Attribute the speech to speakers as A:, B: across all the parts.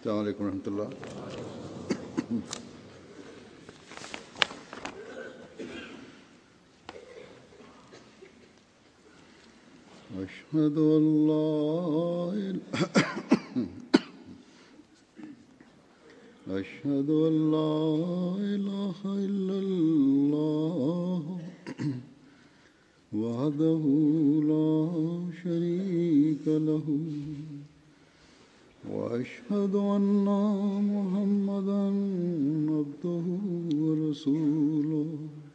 A: السلام عليكم ورحمة الله أشهد أن لا إله أشهد أن لا إله إلا الله وحده لا شريك له وأشهد أن محمدا عبده ورسوله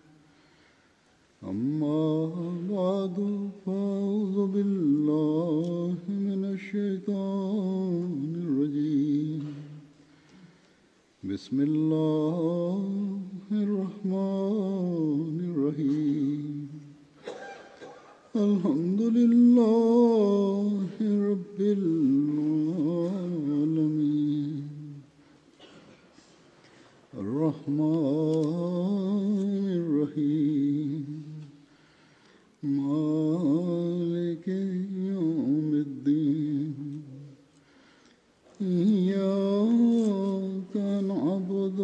A: أما بعد فأعوذ بالله من الشيطان الرجيم بسم الله الرحمن الرحيم الحمد لله رب العالمين الرحمن الرحيم مالك يوم الدين إياك نعبد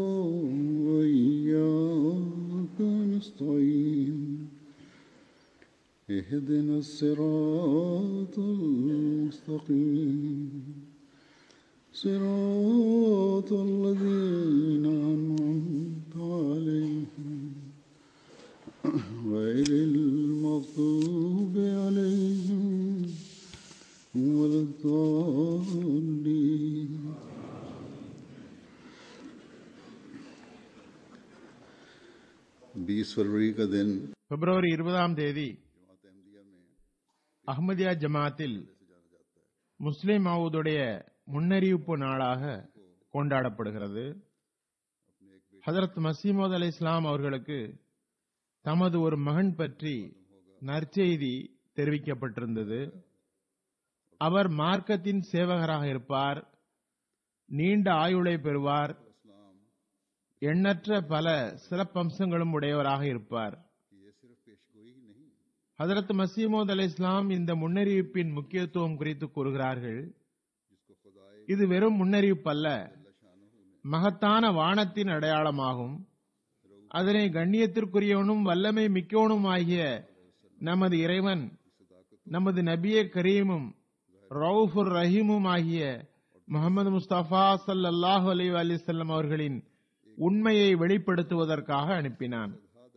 A: وإياك نستعين اهدنا الصراط المستقيم صراط الذين أنعمت عليهم غير المغضوب عليهم ولا الضالين बीस फरवरी का दिन
B: பிப்ரவரி இருபதாம் தேதி அஹ்மதியா ஜமாத்தில் முஸ்லிம் மவுதுடைய முன்னறிவிப்பு நாளாக கொண்டாடப்படுகிறது ஹதரத் மசீமோத் அலி இஸ்லாம் அவர்களுக்கு தமது ஒரு மகன் பற்றி நற்செய்தி தெரிவிக்கப்பட்டிருந்தது அவர் மார்க்கத்தின் சேவகராக இருப்பார் நீண்ட ஆயுளை பெறுவார் எண்ணற்ற பல சிறப்பம்சங்களும் உடையவராக இருப்பார் ஹதரத் மசீமோத் அலி இஸ்லாம் இந்த முன்னறிவிப்பின் முக்கியத்துவம் குறித்து கூறுகிறார்கள் இது வெறும் முன்னறிவிப்பு அல்ல மகத்தான வானத்தின் அடையாளமாகும் அதனை கண்ணியத்திற்குரியவனும் வல்லமை மிக்கவனும் ஆகிய நமது இறைவன் நமது நபியே கரீமும் ரவுஃபுர் ரஹீமும் ஆகிய முகமது முஸ்தபா சல்லாஹூ அலி அலிசல்லம் அவர்களின் உண்மையை வெளிப்படுத்துவதற்காக அனுப்பினான்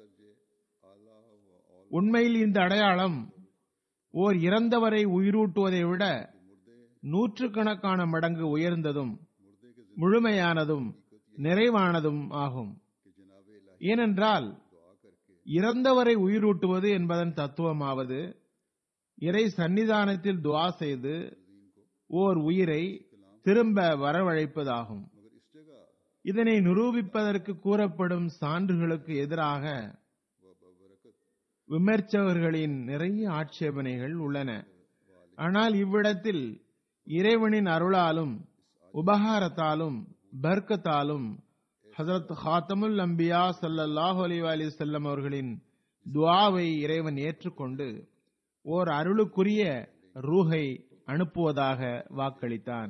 B: உண்மையில் இந்த அடையாளம் ஓர் இறந்தவரை உயிரூட்டுவதை விட நூற்றுக்கணக்கான மடங்கு உயர்ந்ததும் முழுமையானதும் நிறைவானதும் ஆகும் ஏனென்றால் இறந்தவரை உயிரூட்டுவது என்பதன் தத்துவமாவது இறை சன்னிதானத்தில் துவா செய்து ஓர் உயிரை திரும்ப வரவழைப்பதாகும் இதனை நிரூபிப்பதற்கு கூறப்படும் சான்றுகளுக்கு எதிராக விமர்சகர்களின் நிறைய ஆட்சேபனைகள் உள்ளன ஆனால் இவ்விடத்தில் இறைவனின் அருளாலும் உபகாரத்தாலும் பர்க்கத்தாலும் ஹசரத் ஹாத்தமுல் அம்பியா சல்லல்லாஹு அலி அலி செல்லம் அவர்களின் துவாவை இறைவன் ஏற்றுக்கொண்டு ஓர் அருளுக்குரிய ரூஹை அனுப்புவதாக வாக்களித்தான்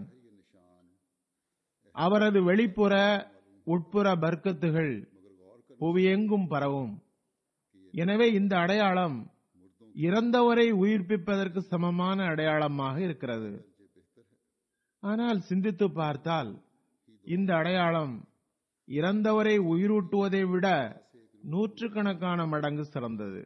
B: அவரது வெளிப்புற உட்புற பர்க்கத்துகள் புவியெங்கும் பரவும் எனவே இந்த அடையாளம் இறந்தவரை உயிர்ப்பிப்பதற்கு சமமான அடையாளமாக இருக்கிறது ஆனால் சிந்தித்து பார்த்தால் இந்த அடையாளம் இறந்தவரை உயிரூட்டுவதை விட நூற்றுக்கணக்கான மடங்கு சிறந்தது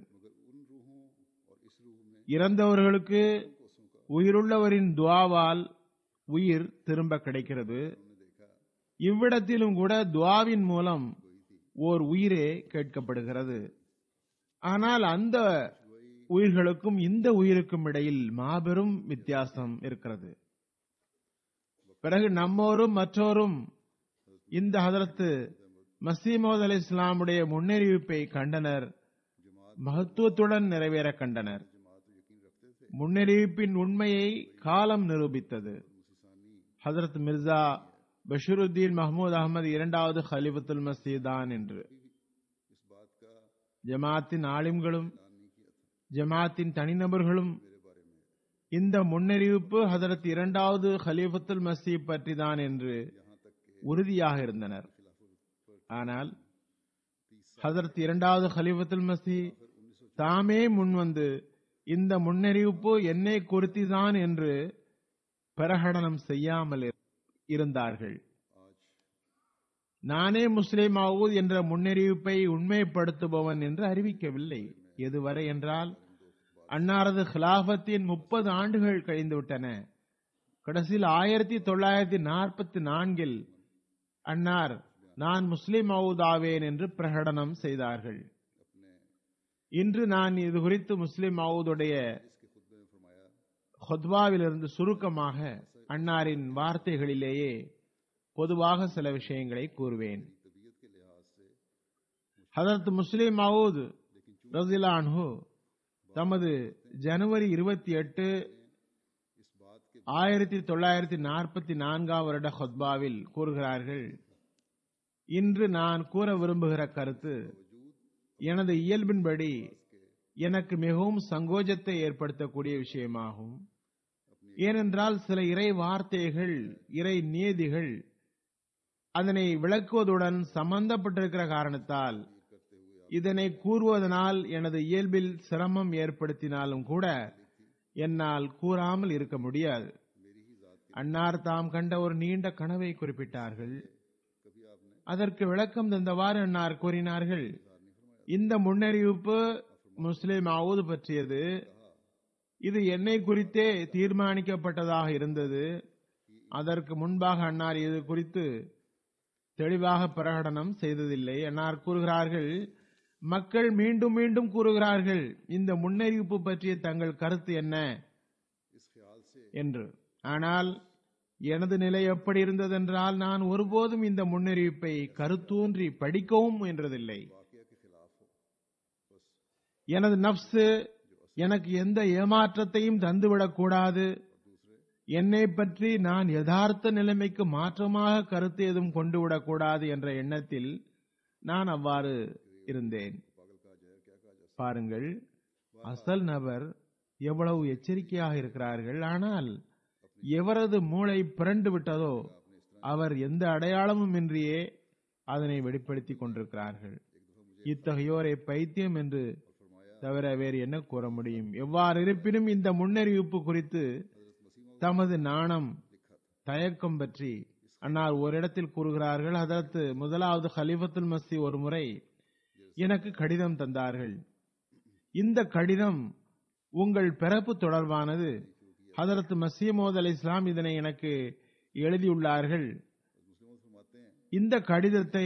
B: இறந்தவர்களுக்கு உயிருள்ளவரின் துவாவால் உயிர் திரும்ப கிடைக்கிறது இவ்விடத்திலும் கூட துவாவின் மூலம் ஓர் உயிரே கேட்கப்படுகிறது ஆனால் அந்த உயிர்களுக்கும் இந்த உயிருக்கும் இடையில் மாபெரும் வித்தியாசம் இருக்கிறது பிறகு நம்மோரும் மற்றோரும் இந்த ஹதரத்து மசீமோத் அலி இஸ்லாமுடைய முன்னறிவிப்பை கண்டனர் மகத்துவத்துடன் நிறைவேற கண்டனர் முன்னறிவிப்பின் உண்மையை காலம் நிரூபித்தது ஹதரத் மிர்சா பஷீருத்தீன் மஹமூத் அகமது இரண்டாவது ஹலிஃபத்துல் மசீதான் என்று ஜமாத்தின் ஆலிம்களும் ஜமாத்தின் தனிநபர்களும் இந்த முன்னறிவிப்பு ஹதரத் இரண்டாவது ஹலீஃபத்துல் மசீ பற்றி தான் என்று உறுதியாக இருந்தனர் ஆனால் ஹதரத் இரண்டாவது ஹலீஃபத்துல் மசி தாமே முன்வந்து இந்த முன்னறிவிப்பு என்னை குறித்துதான் என்று பிரகடனம் செய்யாமல் இரு- இருந்தார்கள் நானே முஸ்லிம் ஆவூத் என்ற முன்னறிவிப்பை உண்மைப்படுத்துபவன் என்று அறிவிக்கவில்லை எதுவரை என்றால் அன்னாரது ஹிலாபத்தின் முப்பது ஆண்டுகள் கழிந்துவிட்டன கடைசியில் ஆயிரத்தி தொள்ளாயிரத்தி நாற்பத்தி நான்கில் அன்னார் நான் முஸ்லிம் ஆவேன் என்று பிரகடனம் செய்தார்கள் இன்று நான் இது குறித்து முஸ்லிம் ஆவுதுடைய ஹொத்வாவிலிருந்து சுருக்கமாக அன்னாரின் வார்த்தைகளிலேயே பொதுவாக சில விஷயங்களை கூறுவேன் ஹதரத் முஸ்லிம் மவுத் ரசிலான்ஹு தமது ஜனவரி இருபத்தி எட்டு ஆயிரத்தி தொள்ளாயிரத்தி நாற்பத்தி நான்காம் வருட ஹொத்பாவில் கூறுகிறார்கள் இன்று நான் கூற விரும்புகிற கருத்து எனது இயல்பின்படி எனக்கு மிகவும் சங்கோஜத்தை ஏற்படுத்தக்கூடிய விஷயமாகும் ஏனென்றால் சில இறை வார்த்தைகள் இறை நியதிகள் அதனை விளக்குவதுடன் சம்பந்தப்பட்டிருக்கிற காரணத்தால் இதனை கூறுவதனால் எனது இயல்பில் சிரமம் ஏற்படுத்தினாலும் கூட என்னால் கூறாமல் இருக்க முடியாது அன்னார் தாம் கண்ட ஒரு நீண்ட கனவை குறிப்பிட்டார்கள் அதற்கு விளக்கம் தந்தவாறு அன்னார் கூறினார்கள் இந்த முன்னறிவிப்பு முஸ்லிம் ஆவது பற்றியது இது என்னை குறித்தே தீர்மானிக்கப்பட்டதாக இருந்தது அதற்கு முன்பாக அன்னார் இது குறித்து தெளிவாக பிரகடனம் செய்ததில்லை அன்னார் கூறுகிறார்கள் மக்கள் மீண்டும் மீண்டும் கூறுகிறார்கள் இந்த முன்னறிவிப்பு பற்றிய தங்கள் கருத்து என்ன என்று ஆனால் எனது நிலை எப்படி இருந்ததென்றால் நான் ஒருபோதும் இந்த முன்னறிவிப்பை கருத்தூன்றி படிக்கவும் முயன்றதில்லை எனது நப்சு எனக்கு எந்த ஏமாற்றத்தையும் தந்துவிடக் கூடாது என்னை பற்றி நான் யதார்த்த நிலைமைக்கு மாற்றமாக கருத்து எதுவும் கொண்டு விடக்கூடாது என்ற எண்ணத்தில் நான் அவ்வாறு இருந்தேன் பாருங்கள் அசல் நபர் எவ்வளவு எச்சரிக்கையாக இருக்கிறார்கள் ஆனால் எவரது மூளை பிறண்டு விட்டதோ அவர் எந்த அடையாளமும் இன்றியே அதனை வெளிப்படுத்திக் கொண்டிருக்கிறார்கள் இத்தகையோரை பைத்தியம் என்று தவிர வேறு என்ன கூற முடியும் எவ்வாறு இருப்பினும் இந்த முன்னறிவிப்பு குறித்து தமது நாணம் தயக்கம் பற்றி அன்னார் ஓரிடத்தில் கூறுகிறார்கள் அதற்கு முதலாவது ஹலிஃபத்துல் மசி ஒரு முறை எனக்கு கடிதம் தந்தார்கள் இந்த கடிதம் உங்கள் பிறப்பு தொடர்பானது ஹதரத் மசீமோத் அலி இஸ்லாம் இதனை எனக்கு எழுதியுள்ளார்கள் இந்த கடிதத்தை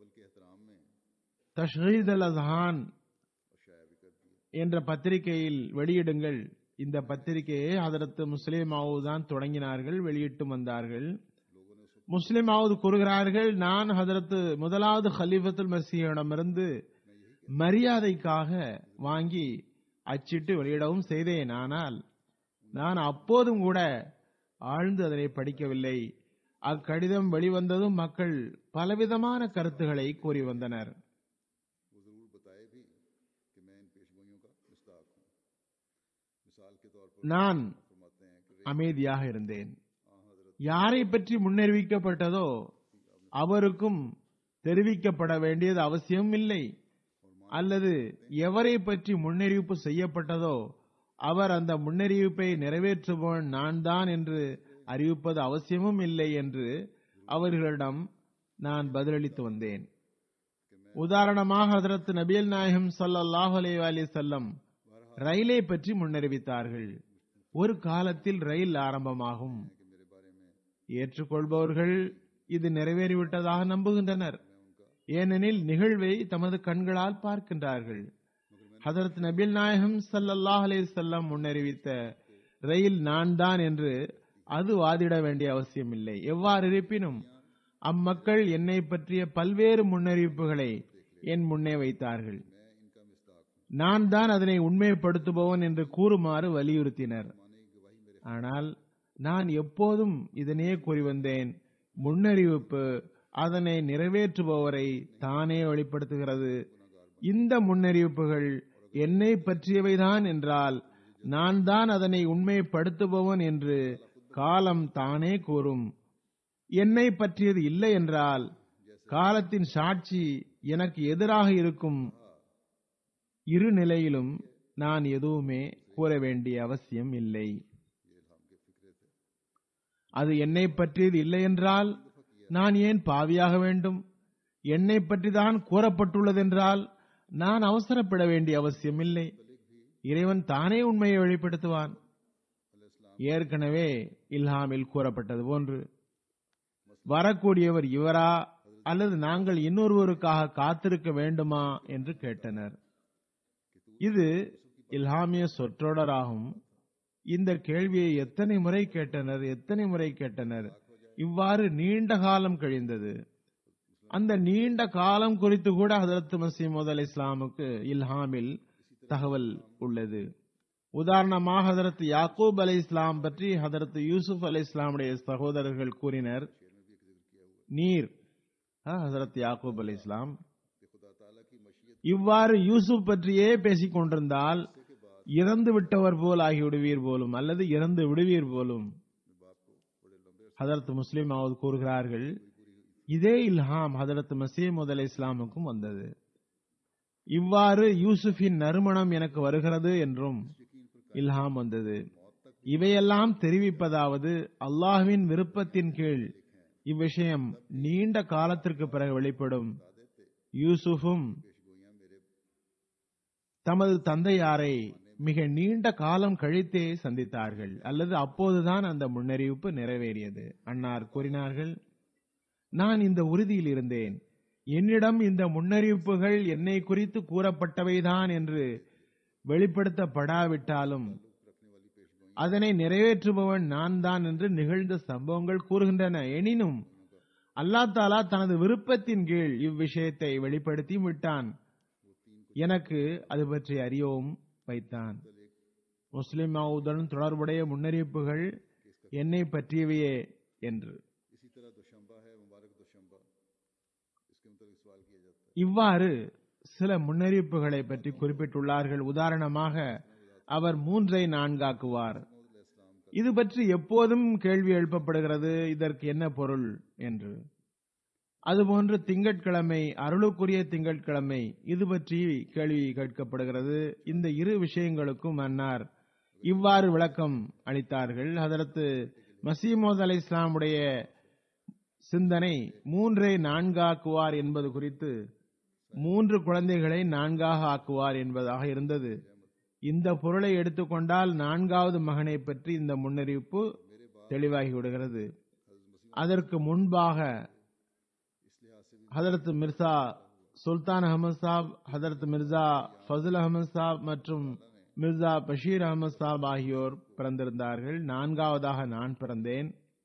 B: தஷ்ஹீத் அல் அஸ்ஹான் என்ற பத்திரிகையில் வெளியிடுங்கள் இந்த பத்திரிகையை ஹதரத் முஸ்லிம் தான் தொடங்கினார்கள் வெளியிட்டு வந்தார்கள் முஸ்லிம் கூறுகிறார்கள் நான் ஹதரத் முதலாவது ஹலீஃபத்துல் மசீஹிடமிருந்து மரியாதைக்காக வாங்கி அச்சிட்டு வெளியிடவும் செய்தேன் ஆனால் நான் அப்போதும் கூட ஆழ்ந்து அதனை படிக்கவில்லை அக்கடிதம் வெளிவந்ததும் மக்கள் பலவிதமான கருத்துக்களை கூறி வந்தனர்
A: वो जरूर बताए भी कि मैं इन पेशगोइयों का मुस्ताक हूँ मिसाल के तौर पर
B: நான்
A: फरमाते हैं कि
B: அமைதியாக இருந்தேன் யாரை பற்றி முன்னறிவிக்கப்பட்டதோ அவருக்கும் தெரிவிக்கப்பட வேண்டியது அவசியம் இல்லை அல்லது எவரை பற்றி முன்னறிவிப்பு செய்யப்பட்டதோ அவர் அந்த முன்னறிவிப்பை நிறைவேற்றுபவன் நான் தான் என்று அறிவிப்பது அவசியமும் இல்லை என்று அவர்களிடம் நான் பதிலளித்து வந்தேன் உதாரணமாக ஹதரத் நபியல் நாயகம் ஸல்லல்லாஹு அலைஹி அலி செல்லம் ரயிலை பற்றி முன்னறிவித்தார்கள் ஒரு காலத்தில் ரயில் ஆரம்பமாகும் ஏற்றுக்கொள்பவர்கள் இது நிறைவேறிவிட்டதாக நம்புகின்றனர் ஏனெனில் நிகழ்வை தமது கண்களால் பார்க்கின்றார்கள் ஹதரத் நபில் நாயகம் ஸல்லல்லாஹு அலைஹி வஸல்லம் முன்னறிவித்த ரயில் நான் தான் என்று அது வாதிட வேண்டிய அவசியமில்லை எவ்வாறு இருப்பினும் அம்மக்கள் என்னை பற்றிய பல்வேறு முன்னறிவிப்புகளை என் முன்னே வைத்தார்கள் நான் தான் அதனை உண்மைப்படுத்துபவன் என்று கூறுமாறு வலியுறுத்தினர் ஆனால் நான் எப்போதும் இதனையே கூறி வந்தேன் முன்னறிவிப்பு அதனை நிறைவேற்றுபவரை தானே வெளிப்படுத்துகிறது இந்த முன்னறிவிப்புகள் என்னை பற்றியவைதான் என்றால் நான் தான் அதனை உண்மைப்படுத்துபவன் என்று காலம் தானே கூறும் என்னை பற்றியது இல்லை என்றால் காலத்தின் சாட்சி எனக்கு எதிராக இருக்கும் இரு நிலையிலும் நான் எதுவுமே கூற வேண்டிய அவசியம் இல்லை அது என்னை பற்றியது இல்லை என்றால் நான் ஏன் பாவியாக வேண்டும் என்னை பற்றி தான் கூறப்பட்டுள்ளதென்றால் நான் அவசரப்பட வேண்டிய அவசியம் இல்லை இறைவன் தானே உண்மையை வெளிப்படுத்துவான் ஏற்கனவே இல்ஹாமில் கூறப்பட்டது போன்று வரக்கூடியவர் இவரா அல்லது நாங்கள் இன்னொருவருக்காக காத்திருக்க வேண்டுமா என்று கேட்டனர் இது இல்ஹாமிய சொற்றொடராகும் இந்த கேள்வியை எத்தனை முறை கேட்டனர் எத்தனை முறை கேட்டனர் இவ்வாறு நீண்ட காலம் கழிந்தது அந்த நீண்ட காலம் குறித்து கூட ஹதரத் மசீமது அலி இஸ்லாமுக்கு இல்ஹாமில் தகவல் உள்ளது உதாரணமாக ஹதரத் யாக்கூப் அலி இஸ்லாம் பற்றி ஹதரத் யூசுப் அலி இஸ்லாமுடைய சகோதரர்கள் கூறினர் நீர் ஹசரத் யாக்கூப் அலி இஸ்லாம் இவ்வாறு யூசுப் பற்றியே பேசிக் கொண்டிருந்தால் இறந்து விட்டவர் போல் ஆகிவிடுவீர் போலும் அல்லது இறந்து விடுவீர் போலும் ஹதரத் முஸ்லிம் அவது கூறுகிறார்கள் இதே இல்ஹாம் ஹதரத் மசீமது அலி இஸ்லாமுக்கும் வந்தது இவ்வாறு யூசுஃபின் நறுமணம் எனக்கு வருகிறது என்றும் இல்ஹாம் வந்தது இவையெல்லாம் தெரிவிப்பதாவது அல்லாஹ்வின் விருப்பத்தின் கீழ் இவ்விஷயம் நீண்ட காலத்திற்கு பிறகு வெளிப்படும் யூசுஃபும் தமது தந்தையாரை மிக நீண்ட காலம் கழித்தே சந்தித்தார்கள் அல்லது அப்போதுதான் அந்த முன்னறிவிப்பு நிறைவேறியது அன்னார் கூறினார்கள் நான் இந்த உறுதியில் இருந்தேன் என்னிடம் இந்த முன்னறிவிப்புகள் என்னை குறித்து கூறப்பட்டவைதான் என்று வெளிப்படுத்தப்படாவிட்டாலும் அதனை நிறைவேற்றுபவன் நான் தான் என்று நிகழ்ந்த சம்பவங்கள் கூறுகின்றன எனினும் அல்லா தாலா தனது விருப்பத்தின் கீழ் இவ்விஷயத்தை வெளிப்படுத்தி விட்டான் எனக்கு அது பற்றி அறியவும் வைத்தான் முஸ்லிம் மாவுடன் தொடர்புடைய முன்னறிவிப்புகள் என்னை பற்றியவையே என்று
A: इसी तरह दोशंबा है मुबारक दोशंबा इसके मतलब सवाल किया जाता है
B: இவ்வாறு சில முன்னறிவிப்புகளை பற்றி குறிப்பிட்டுள்ளார்கள் உதாரணமாக அவர் மூன்றை நான்காக்குவார் இது பற்றி எப்போதும் கேள்வி எழுப்பப்படுகிறது இதற்கு என்ன பொருள் என்று அதுபோன்று திங்கட்கிழமை அருளுக்குரிய திங்கட்கிழமை இது பற்றி கேள்வி கேட்கப்படுகிறது இந்த இரு விஷயங்களுக்கும் அன்னார் இவ்வாறு விளக்கம் அளித்தார்கள் ஹதரத்து மசீமோத் அலை இஸ்லாமுடைய சிந்தனை மூன்றை நான்காக்குவார் என்பது குறித்து மூன்று குழந்தைகளை நான்காக ஆக்குவார் என்பதாக இருந்தது இந்த பொருளை எடுத்துக்கொண்டால் நான்காவது மகனை பற்றி இந்த முன்னறிவிப்பு தெளிவாகி விடுகிறது அதற்கு முன்பாக ஹதரத் மிர்சா சுல்தான் அகமது சாப் ஹதரத் மிர்சா ஃபசுல் அகமது சாப் மற்றும் மிர்சா பஷீர் அகமது சாப் ஆகியோர் பிறந்திருந்தார்கள் நான்காவதாக நான் பிறந்தேன்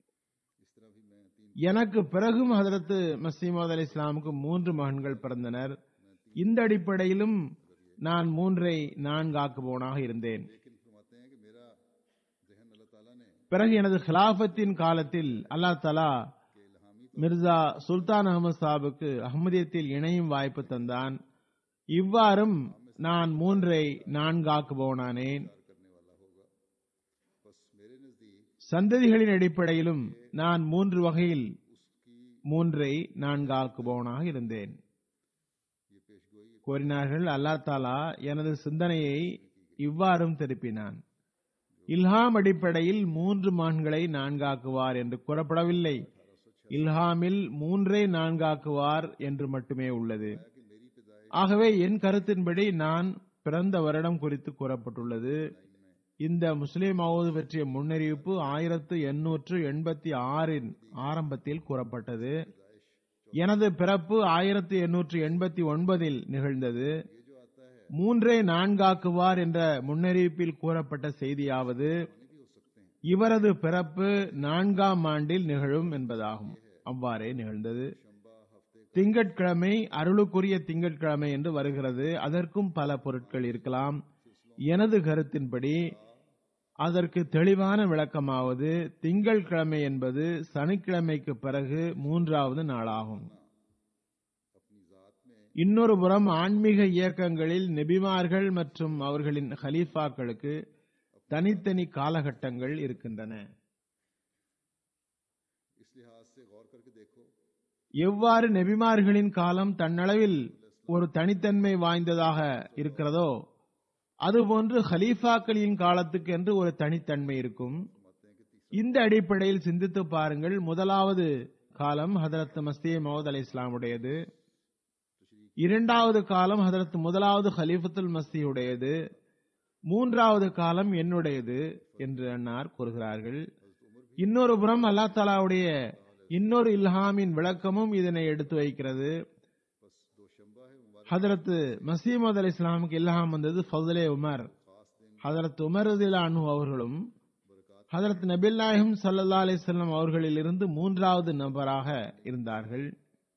B: எனக்கு பிறகும் ஹதரத் மசீமது அலி இஸ்லாமுக்கு மூன்று மகன்கள் பிறந்தனர் இந்த அடிப்படையிலும் நான் மூன்றை நான்காக்குபவனாக இருந்தேன்
A: लेकिन फरमाते हैं कि मेरा जहन अल्लाह ताला ने
B: பிறகு எனது ஹிலாஃபத்தின் காலத்தில் அல்லாஹ் தலா மிர்சா சுல்தான் அகமது சாபுக்கு அஹ்மதியத்தில் இணையும் வாய்ப்பு தந்தான் இவ்வாறும் நான் மூன்றை நான்காக்குபவனானேன்
A: करने वाला होगा बस मेरे नजदीक
B: சந்ததிகளின் அடிப்படையிலும் நான் மூன்று வகையில் மூன்றை நான்காக்குபவனாக இருந்தேன்
A: ये पेशगोई
B: கூறினார்கள் அல்லாஹ் தாலா எனது சிந்தனையை இவ்வாறும் திருப்பினான் இல்ஹாம் அடிப்படையில் மூன்று மான்களை நான்காக்குவார் என்று கூறப்படவில்லை இல்ஹாமில் மூன்றை நான்காக்குவார் என்று மட்டுமே உள்ளது ஆகவே என் கருத்தின்படி நான் பிறந்த வருடம் குறித்து கூறப்பட்டுள்ளது இந்த முஸ்லிம் மவுது பற்றிய முன்னறிவிப்பு ஆயிரத்து எண்ணூற்று எண்பத்தி ஆறின் ஆரம்பத்தில் கூறப்பட்டது எனது பிறப்பு ஆயிரத்தி எண்ணூற்று எண்பத்தி ஒன்பதில் நிகழ்ந்தது மூன்றை நான்காக்குவார் என்ற முன்னறிவிப்பில் கூறப்பட்ட செய்தியாவது இவரது பிறப்பு நான்காம் ஆண்டில் நிகழும் என்பதாகும் அவ்வாறே நிகழ்ந்தது திங்கட்கிழமை அருளுக்குரிய திங்கட்கிழமை என்று வருகிறது அதற்கும் பல பொருட்கள் இருக்கலாம் எனது கருத்தின்படி அதற்கு தெளிவான விளக்கமாவது திங்கட்கிழமை என்பது சனிக்கிழமைக்கு பிறகு மூன்றாவது நாளாகும் இன்னொரு புறம் ஆன்மீக இயக்கங்களில் நெபிமார்கள் மற்றும் அவர்களின் ஹலீஃபாக்களுக்கு தனித்தனி காலகட்டங்கள் இருக்கின்றன
A: इस लिहाज से गौर करके देखो
B: எவ்வாறு நெபிமார்களின் காலம் தன்னளவில் ஒரு தனித்தன்மை வாய்ந்ததாக இருக்கிறதோ அதுபோன்று ஹலீஃபாக்களின் காலத்துக்கு என்று ஒரு தனித்தன்மை இருக்கும் இந்த அடிப்படையில் சிந்தித்து பாருங்கள் முதலாவது காலம் ஹதரத் மஸ்தே மௌத் அலி இஸ்லாமுடையது இரண்டாவது காலம் ஹதரத் முதலாவது ஹலீஃபத்துல் மஸ்தியுடையது மூன்றாவது காலம் என்னுடையது என்று அன்னார் கூறுகிறார்கள் இன்னொரு புறம் அல்லா தாலாவுடைய இன்னொரு இல்ஹாமின் விளக்கமும் இதனை எடுத்து வைக்கிறது ஹதரத் மசீமது அலி இஸ்லாமுக்கு இல்ஹாம் வந்தது ஃபதுலே உமர் ஹதரத் உமர் அனு அவர்களும் ஹதரத் நபில் நாயகம் சல்லா அலிஸ்லாம் அவர்களில் இருந்து மூன்றாவது நபராக இருந்தார்கள்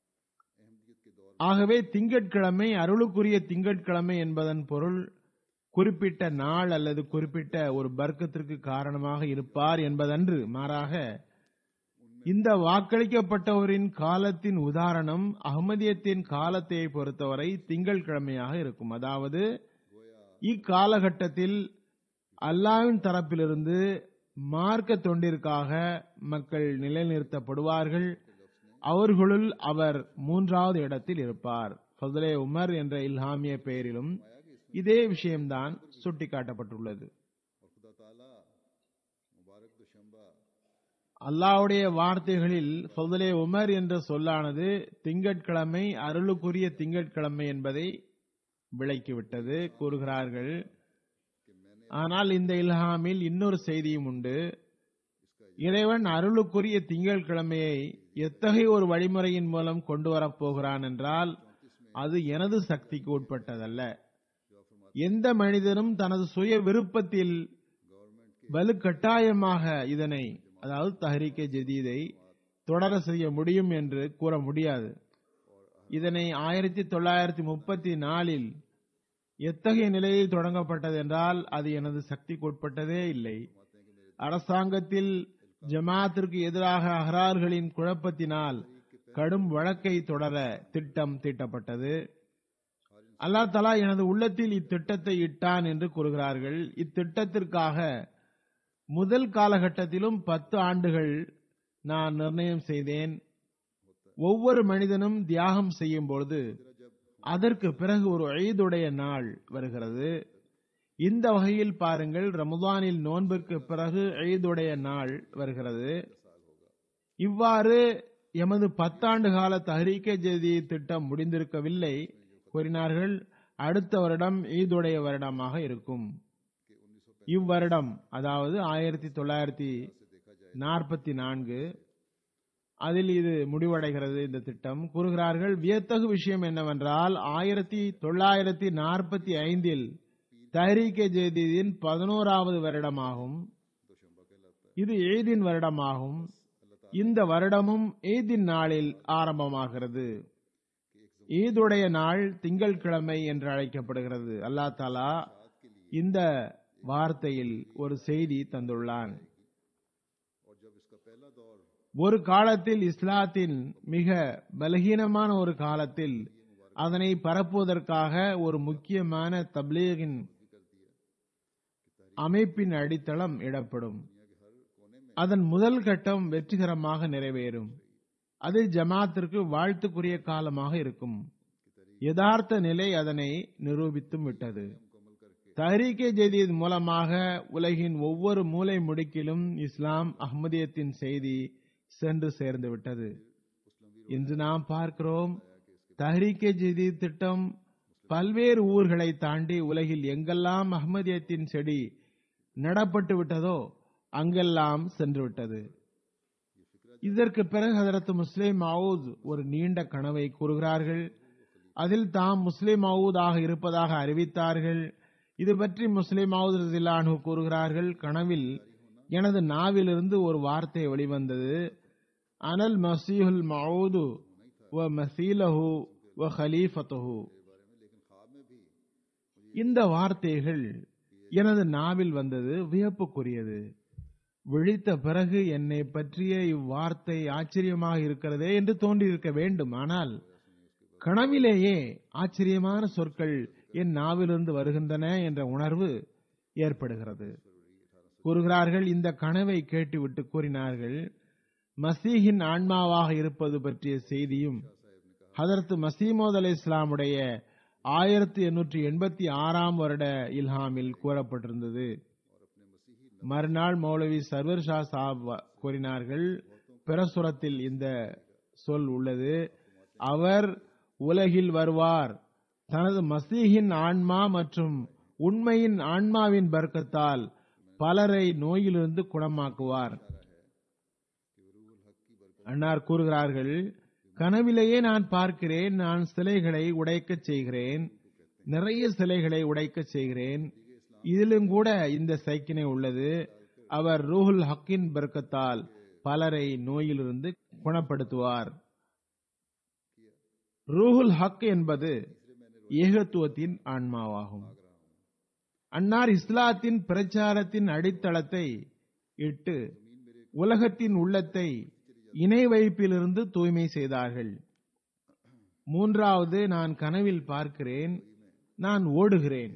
B: ஆகவே திங்கட்கிழமை அருளுக்குரிய திங்கட்கிழமை என்பதன் பொருள் குறிப்பிட்ட நாள் அல்லது குறிப்பிட்ட ஒரு பர்க்கத்திற்கு காரணமாக இருப்பார் என்பதன்று மாறாக இந்த வாக்களிக்கப்பட்டவரின் காலத்தின் உதாரணம் அகமதியத்தின் காலத்தை பொறுத்தவரை திங்கட்கிழமையாக இருக்கும் அதாவது இக்காலகட்டத்தில் அல்லாவின் தரப்பிலிருந்து மார்க்க தொண்டிற்காக மக்கள் நிலைநிறுத்தப்படுவார்கள் அவர்களுள் அவர் மூன்றாவது இடத்தில் இருப்பார் ஃபதுலே உமர் என்ற இல்ஹாமிய பெயரிலும் இதே விஷயம்தான் சுட்டிக்காட்டப்பட்டுள்ளது
A: और खुदा ताला मुबारक दुशंबा
B: அல்லாவுடைய வார்த்தைகளில் ஃபதுலே உமர் என்ற சொல்லானது திங்கட்கிழமை அருளுக்குரிய திங்கட்கிழமை என்பதை விளக்கிவிட்டது கூறுகிறார்கள் ஆனால் இந்த இல்ஹாமில் இன்னொரு செய்தியும் உண்டு இறைவன் அருளுக்குரிய திங்கட்கிழமையை எத்தகைய ஒரு வழிமுறையின் மூலம் கொண்டு வரப்போகிறான் என்றால் அது எனது சக்திக்கு உட்பட்டதல்ல எந்த மனிதனும் தனது சுய விருப்பத்தில் வலுக்கட்டாயமாக இதனை அதாவது தஹரிக்கே ஜதீதை தொடர செய்ய முடியும் என்று கூற முடியாது இதனை ஆயிரத்தி தொள்ளாயிரத்தி முப்பத்தி நாலில் எத்தகைய நிலையில் தொடங்கப்பட்டது என்றால் அது எனது சக்திக்கு உட்பட்டதே இல்லை அரசாங்கத்தில் ஜமாத்திற்கு எதிராக அகரார்களின் குழப்பத்தினால் கடும் வழக்கை தொடர திட்டம் தீட்டப்பட்டது அல்லா தலா எனது உள்ளத்தில் இத்திட்டத்தை இட்டான் என்று கூறுகிறார்கள் இத்திட்டத்திற்காக முதல் காலகட்டத்திலும் பத்து ஆண்டுகள் நான் நிர்ணயம் செய்தேன் ஒவ்வொரு மனிதனும் தியாகம் செய்யும் பொழுது அதற்கு பிறகு ஒரு ஐதுடைய நாள் வருகிறது இந்த வகையில் பாருங்கள் ரமதானில் நோன்பிற்கு பிறகு ஐதுடைய நாள் வருகிறது இவ்வாறு எமது பத்தாண்டு கால தஹரீக்கே ஜெதி திட்டம் முடிந்திருக்கவில்லை கூறினார்கள் அடுத்த வருடம் ஈதுடைய வருடமாக இருக்கும் இவ்வருடம் அதாவது ஆயிரத்தி தொள்ளாயிரத்தி நாற்பத்தி நான்கு அதில் இது முடிவடைகிறது இந்த திட்டம் கூறுகிறார்கள் வியத்தகு விஷயம் என்னவென்றால் ஆயிரத்தி தொள்ளாயிரத்தி நாற்பத்தி ஐந்தில் தஹரீகே ஜெயதீதின் பதினோராவது வருடமாகும் இது ஏதின் வருடமாகும் இந்த வருடமும் ஈதின் நாளில் ஆரம்பமாகிறது ஈதுடைய நாள் திங்கட்கிழமை என்று அழைக்கப்படுகிறது அல்லா தாலா இந்த வார்த்தையில் ஒரு செய்தி தந்துள்ளான் ஒரு காலத்தில் இஸ்லாத்தின் மிக பலகீனமான ஒரு காலத்தில் அதனை பரப்புவதற்காக ஒரு முக்கியமான தப்லீகின் அமைப்பின் அடித்தளம் இடப்படும் அதன் முதல் கட்டம் வெற்றிகரமாக நிறைவேறும் அது ஜமாத்திற்கு வாழ்த்துக்குரிய காலமாக இருக்கும் யதார்த்த நிலை அதனை நிரூபித்தும் விட்டது தஹரீகே ஜெதீத் மூலமாக உலகின் ஒவ்வொரு மூலை முடுக்கிலும் இஸ்லாம் அஹ்மதியத்தின் செய்தி சென்று சேர்ந்து விட்டது இன்று நாம் பார்க்கிறோம் தஹரீகே ஜெதீத் திட்டம் பல்வேறு ஊர்களை தாண்டி உலகில் எங்கெல்லாம் அஹ்மதியத்தின் செடி நடப்பட்டு விட்டதோ அங்கெல்லாம் சென்று விட்டது இதற்கு பிறகு ஹதரத் முஸ்லிம் மவுத் ஒரு நீண்ட கனவை கூறுகிறார்கள் அதில் தாம் முஸ்லிம் மவுதாக இருப்பதாக அறிவித்தார்கள் இது பற்றி முஸ்லிம் மவுது கூறுகிறார்கள் கனவில் எனது நாவிலிருந்து ஒரு வார்த்தை வெளிவந்தது அனல் மசீஹுல் மவுது வ மசீலஹு வ ஹலீஃபத்துஹு இந்த வார்த்தைகள் எனது நாவில் வந்தது வியப்புக்குரியது விழித்த பிறகு என்னை பற்றிய இவ்வார்த்தை ஆச்சரியமாக இருக்கிறதே என்று தோன்றியிருக்க வேண்டும் ஆனால் கனவிலேயே ஆச்சரியமான சொற்கள் என் நாவிலிருந்து வருகின்றன என்ற உணர்வு ஏற்படுகிறது கூறுகிறார்கள் இந்த கனவை கேட்டுவிட்டு கூறினார்கள் மசீஹின் ஆன்மாவாக இருப்பது பற்றிய செய்தியும் ஹதரத் மசீமோத் அலை இஸ்லாமுடைய ஆயிரத்தி எண்ணூற்றி எண்பத்தி ஆறாம் வருட இல்ஹாமில் கூறப்பட்டிருந்தது மறுநாள் மௌலவி சர்வர் ஷா சாப் கூறினார்கள் பிரசுரத்தில் இந்த சொல் உள்ளது அவர் உலகில் வருவார் தனது மசீஹின் ஆன்மா மற்றும் உண்மையின் ஆன்மாவின் பர்க்கத்தால் பலரை நோயிலிருந்து குணமாக்குவார் அன்னார் கூறுகிறார்கள் கனவிலேயே நான் பார்க்கிறேன் நான் சிலைகளை உடைக்கச் செய்கிறேன் நிறைய சிலைகளை உடைக்கச் செய்கிறேன் இதிலும் கூட இந்த சைக்கினை உள்ளது அவர் ரூஹுல் ஹக்கின் பெருக்கத்தால் பலரை நோயிலிருந்து குணப்படுத்துவார் ரூஹுல் ஹக் என்பது ஏகத்துவத்தின் ஆன்மாவாகும் அன்னார் இஸ்லாத்தின் பிரச்சாரத்தின் அடித்தளத்தை இட்டு உலகத்தின் உள்ளத்தை இணை வைப்பிலிருந்து தூய்மை செய்தார்கள் மூன்றாவது நான் கனவில் பார்க்கிறேன் நான் ஓடுகிறேன்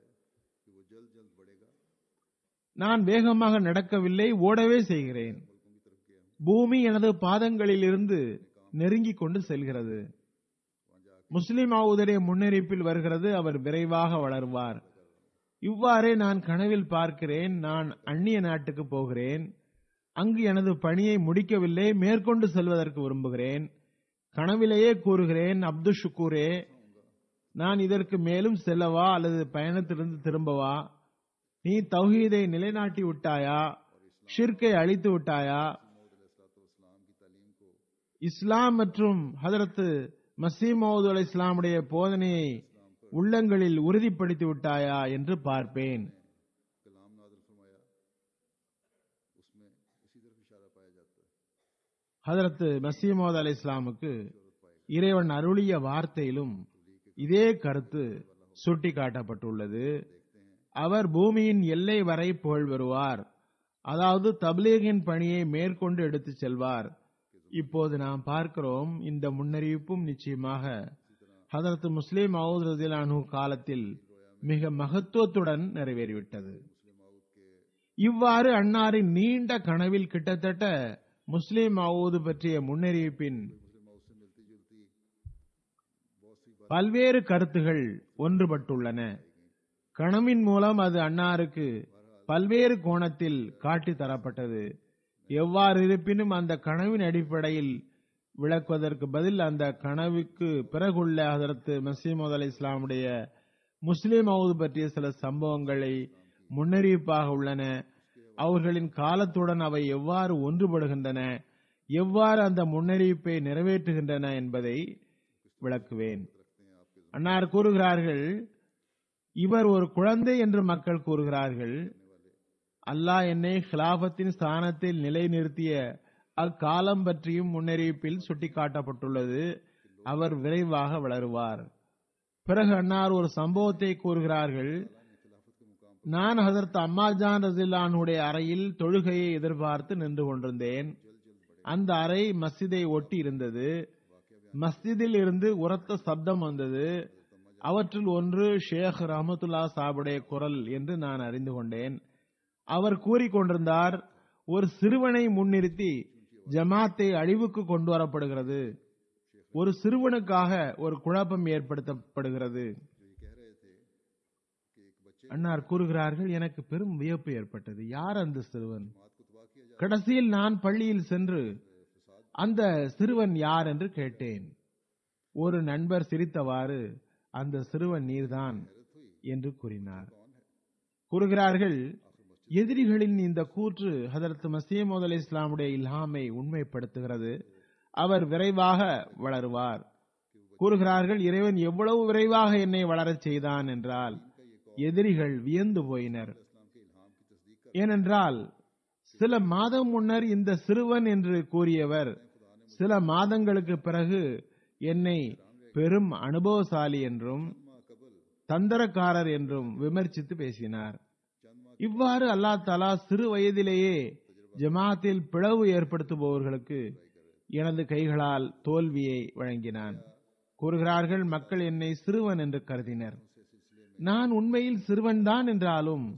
B: நான் வேகமாக நடக்கவில்லை ஓடவே செய்கிறேன் பூமி எனது பாதங்களில் இருந்து நெருங்கிக் கொண்டு செல்கிறது முஸ்லிம் ஆவுதடைய முன்னறிப்பில் வருகிறது அவர் விரைவாக வளருவார் இவ்வாறே நான் கனவில் பார்க்கிறேன் நான் அந்நிய நாட்டுக்கு போகிறேன் அங்கு எனது பணியை முடிக்கவில்லை மேற்கொண்டு செல்வதற்கு விரும்புகிறேன் கனவிலேயே கூறுகிறேன் அப்து ஷுக்கூரே நான் இதற்கு மேலும் செல்லவா அல்லது பயணத்திலிருந்து திரும்பவா நீ தௌஹீதை நிலைநாட்டி விட்டாயா ஷிர்கை அழித்து விட்டாயா இஸ்லாம் மற்றும் ஹதரத்து மசீமோது அலை இஸ்லாமுடைய போதனையை உள்ளங்களில் உறுதிப்படுத்தி விட்டாயா என்று பார்ப்பேன்
A: कलाम नादल फरमाया उसमें इसी तरफ इशारा पाया जाता है
B: ஹதரத்து மசீமோத் அலை இஸ்லாமுக்கு இறைவன் அருளிய வார்த்தையிலும் இதே கருத்து சுட்டிக்காட்டப்பட்டுள்ளது அவர் பூமியின் எல்லை வரை புகழ் பெறுவார் அதாவது தப்லீகின் பணியை மேற்கொண்டு எடுத்துச் செல்வார் இப்போது நாம் பார்க்கிறோம் இந்த முன்னறிவிப்பும் நிச்சயமாக ஹதரத் முஸ்லிம் மவுத் ரதிலானு காலத்தில் மிக மகத்துவத்துடன் நிறைவேறிவிட்டது இவ்வாறு அன்னாரின் நீண்ட கனவில் கிட்டத்தட்ட முஸ்லிம் மவுது பற்றிய முன்னறிவிப்பின் பல்வேறு கருத்துகள் ஒன்றுபட்டுள்ளன கனவின் மூலம் அது அன்னாருக்கு பல்வேறு கோணத்தில் காட்டி தரப்பட்டது எவ்வாறு இருப்பினும் அந்த கனவின் அடிப்படையில் விளக்குவதற்கு பதில் அந்த கனவுக்கு பிறகுள்ள ஹதரத் மசீமது அலி இஸ்லாமுடைய முஸ்லிம் அவுது பற்றிய சில சம்பவங்களை முன்னறிவிப்பாக உள்ளன அவர்களின் காலத்துடன் அவை எவ்வாறு ஒன்றுபடுகின்றன எவ்வாறு அந்த முன்னறிவிப்பை நிறைவேற்றுகின்றன என்பதை விளக்குவேன் அன்னார் கூறுகிறார்கள் இவர் ஒரு குழந்தை என்று மக்கள் கூறுகிறார்கள் அல்லாஹ் என்னை ஹிலாபத்தின் ஸ்தானத்தில் நிலைநிறுத்திய அக்காலம் பற்றியும் முன்னறிவிப்பில் சுட்டிக்காட்டப்பட்டுள்ளது அவர் விரைவாக வளருவார் பிறகு அன்னார் ஒரு சம்பவத்தை கூறுகிறார்கள் நான் ஹசரத் அம்மாஜான் ரசில்லானுடைய அறையில் தொழுகையை எதிர்பார்த்து நின்று கொண்டிருந்தேன் அந்த அறை மஸ்ஜிதை ஒட்டி இருந்தது மஸ்ஜிதில் இருந்து உரத்த சப்தம் வந்தது அவற்றில் ஒன்று ஷேக் ரஹமத்துல்லா சாபுடைய குரல் என்று நான் அறிந்து கொண்டேன் அவர் கூறிக்கொண்டிருந்தார் ஒரு சிறுவனை முன்னிறுத்தி ஜமாத்தை அழிவுக்கு கொண்டு வரப்படுகிறது ஒரு சிறுவனுக்காக ஒரு குழப்பம் ஏற்படுத்தப்படுகிறது அன்னார் கூறுகிறார்கள் எனக்கு பெரும் வியப்பு ஏற்பட்டது யார் அந்த சிறுவன் கடைசியில் நான் பள்ளியில் சென்று அந்த சிறுவன் யார் என்று கேட்டேன் ஒரு நண்பர் சிரித்தவாறு அந்த சிறுவன் நீர்தான் என்று கூறினார் கூறுகிறார்கள் எதிரிகளின் இந்த கூற்று ஹதரத் மசீமோத் அலி இஸ்லாமுடைய இல்ஹாமை உண்மைப்படுத்துகிறது அவர் விரைவாக வளருவார் கூறுகிறார்கள் இறைவன் எவ்வளவு விரைவாக என்னை வளரச் செய்தான் என்றால் எதிரிகள் வியந்து போயினர் ஏனென்றால் சில மாதம் முன்னர் இந்த சிறுவன் என்று கூறியவர் சில மாதங்களுக்கு பிறகு என்னை பெரும் அனுபவசாலி என்றும் தந்திரக்காரர் என்றும் விமர்சித்து பேசினார் இவ்வாறு அல்லா தாலா சிறு வயதிலேயே ஜமாத்தில் பிளவு ஏற்படுத்துபவர்களுக்கு எனது கைகளால் தோல்வியை வழங்கினான் கூறுகிறார்கள் மக்கள் என்னை சிறுவன் என்று கருதினர் நான் உண்மையில் சிறுவன்தான் என்றாலும்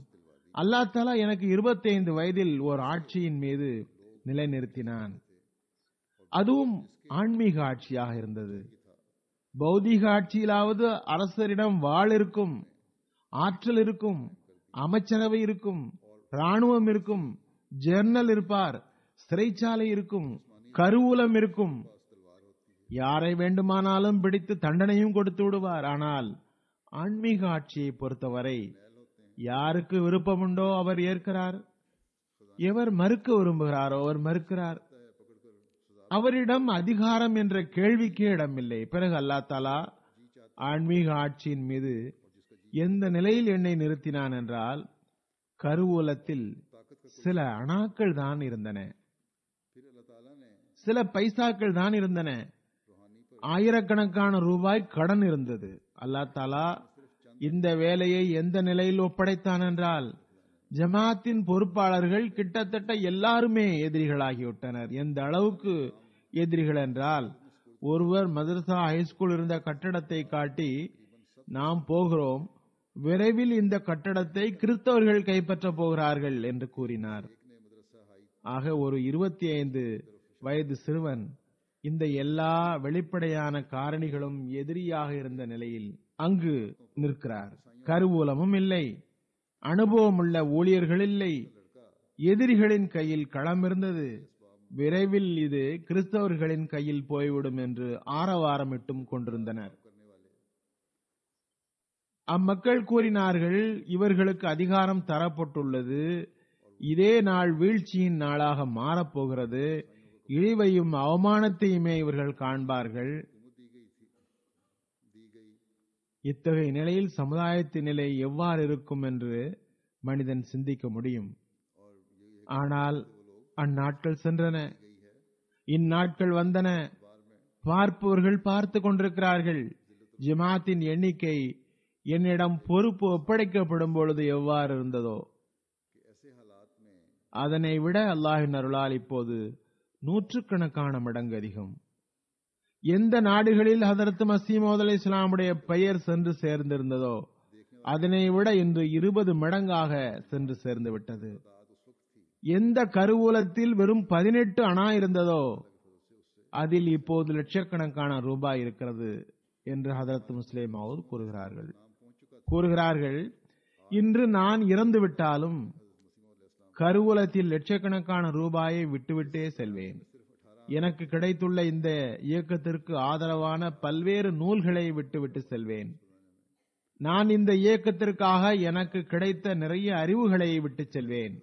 B: அல்லாஹ் தாலா எனக்கு 25 வயதில் ஓர் ஆட்சியின் மீது நிலைநிறுத்தினான் அதுவும் ஆன்மீக ஆட்சியாக இருந்தது பௌதீக ஆட்சியிலாவது அரசரிடம் வாள் இருக்கும் ஆற்றல் இருக்கும் அமைச்சரவை இருக்கும் ராணுவம் இருக்கும் ஜெர்னல் இருப்பார் சிறைச்சாலை இருக்கும் கருவூலம் இருக்கும் யாரை வேண்டுமானாலும் பிடித்து தண்டனையும் கொடுத்து விடுவார் ஆனால் ஆன்மீக ஆட்சியை பொறுத்தவரை யாருக்கு விருப்பமுண்டோ அவர் ஏற்கிறார் எவர் மறுக்க விரும்புகிறாரோ அவர் மறுக்கிறார் அவரிடம் அதிகாரம் என்ற கேள்விக்கே இடமில்லை பிறகு அல்லா தாலா ஆன்மீக ஆட்சியின் மீது எந்த நிலையில் என்னை நிறுத்தினான் என்றால் கருவூலத்தில் சில அணாக்கள் தான் இருந்தன
A: फिर अल्लाह ताला ने
B: சில பைசாக்கள் தான் இருந்தன ஆயிரக்கணக்கான ரூபாய் கடன் இருந்தது அல்லா தாலா இந்த வேலையை எந்த நிலையில் ஒப்படைத்தான் என்றால் ஜமாத்தின் பொறுப்பாளர்கள் கிட்டத்தட்ட எல்லாருமே எதிரிகளாகிவிட்டனர் எந்த அளவுக்கு எதிரிகள் என்றால் ஒருவர் மதரசா ஹைஸ்கூல் இருந்த கட்டடத்தை காட்டி நாம் போகிறோம் விரைவில் இந்த கட்டடத்தை கிறிஸ்தவர்கள் கைப்பற்றப் போகிறார்கள் என்று கூறினார் ஆக ஒரு இருபத்தி ஐந்து வயது சிறுவன் இந்த எல்லா வெளிப்படையான காரணிகளும் எதிரியாக இருந்த நிலையில் அங்கு நிற்கிறார் கருவூலமும் இல்லை அனுபவமுள்ள ஊழியர்கள் இல்லை எதிரிகளின் கையில் களம் இருந்தது விரைவில் இது கிறிஸ்தவர்களின் கையில் போய்விடும் என்று ஆரவாரமிட்டும் கொண்டிருந்தனர் அம்மக்கள் கூறினார்கள் இவர்களுக்கு அதிகாரம் தரப்பட்டுள்ளது இதே நாள் வீழ்ச்சியின் நாளாக மாறப்போகிறது இழிவையும் அவமானத்தையுமே இவர்கள் காண்பார்கள் இத்தகைய நிலையில் சமுதாயத்தின் நிலை எவ்வாறு இருக்கும் என்று மனிதன் சிந்திக்க முடியும் ஆனால் அந்நாட்கள் சென்றன இந்நாட்கள் வந்தன பார்ப்பவர்கள் பார்த்து கொண்டிருக்கிறார்கள் ஜமாத்தின் எண்ணிக்கை என்னிடம் பொறுப்பு ஒப்படைக்கப்படும் பொழுது எவ்வாறு இருந்ததோ அதனை விட அல்லாஹின் அருளால் இப்போது நூற்றுக்கணக்கான மடங்கு அதிகம் எந்த நாடுகளில் ஹதரத் மசீமோத் அலி இஸ்லாமுடைய பெயர் சென்று சேர்ந்திருந்ததோ அதனை விட இன்று இருபது மடங்காக சென்று சேர்ந்து விட்டது எந்த கருவூலத்தில் வெறும் பதினெட்டு அணா இருந்ததோ அதில் இப்போது லட்சக்கணக்கான ரூபாய் இருக்கிறது என்று ஹதரத் முஸ்லிம் அவர் கூறுகிறார்கள் கூறுகிறார்கள் இன்று நான் இறந்து விட்டாலும் கருவூலத்தில் லட்சக்கணக்கான ரூபாயை விட்டுவிட்டே செல்வேன் எனக்கு கிடைத்துள்ள இந்த இயக்கத்திற்கு ஆதரவான பல்வேறு நூல்களை விட்டுவிட்டு செல்வேன் நான் இந்த இயக்கத்திற்காக எனக்கு கிடைத்த நிறைய அறிவுகளை விட்டு செல்வேன்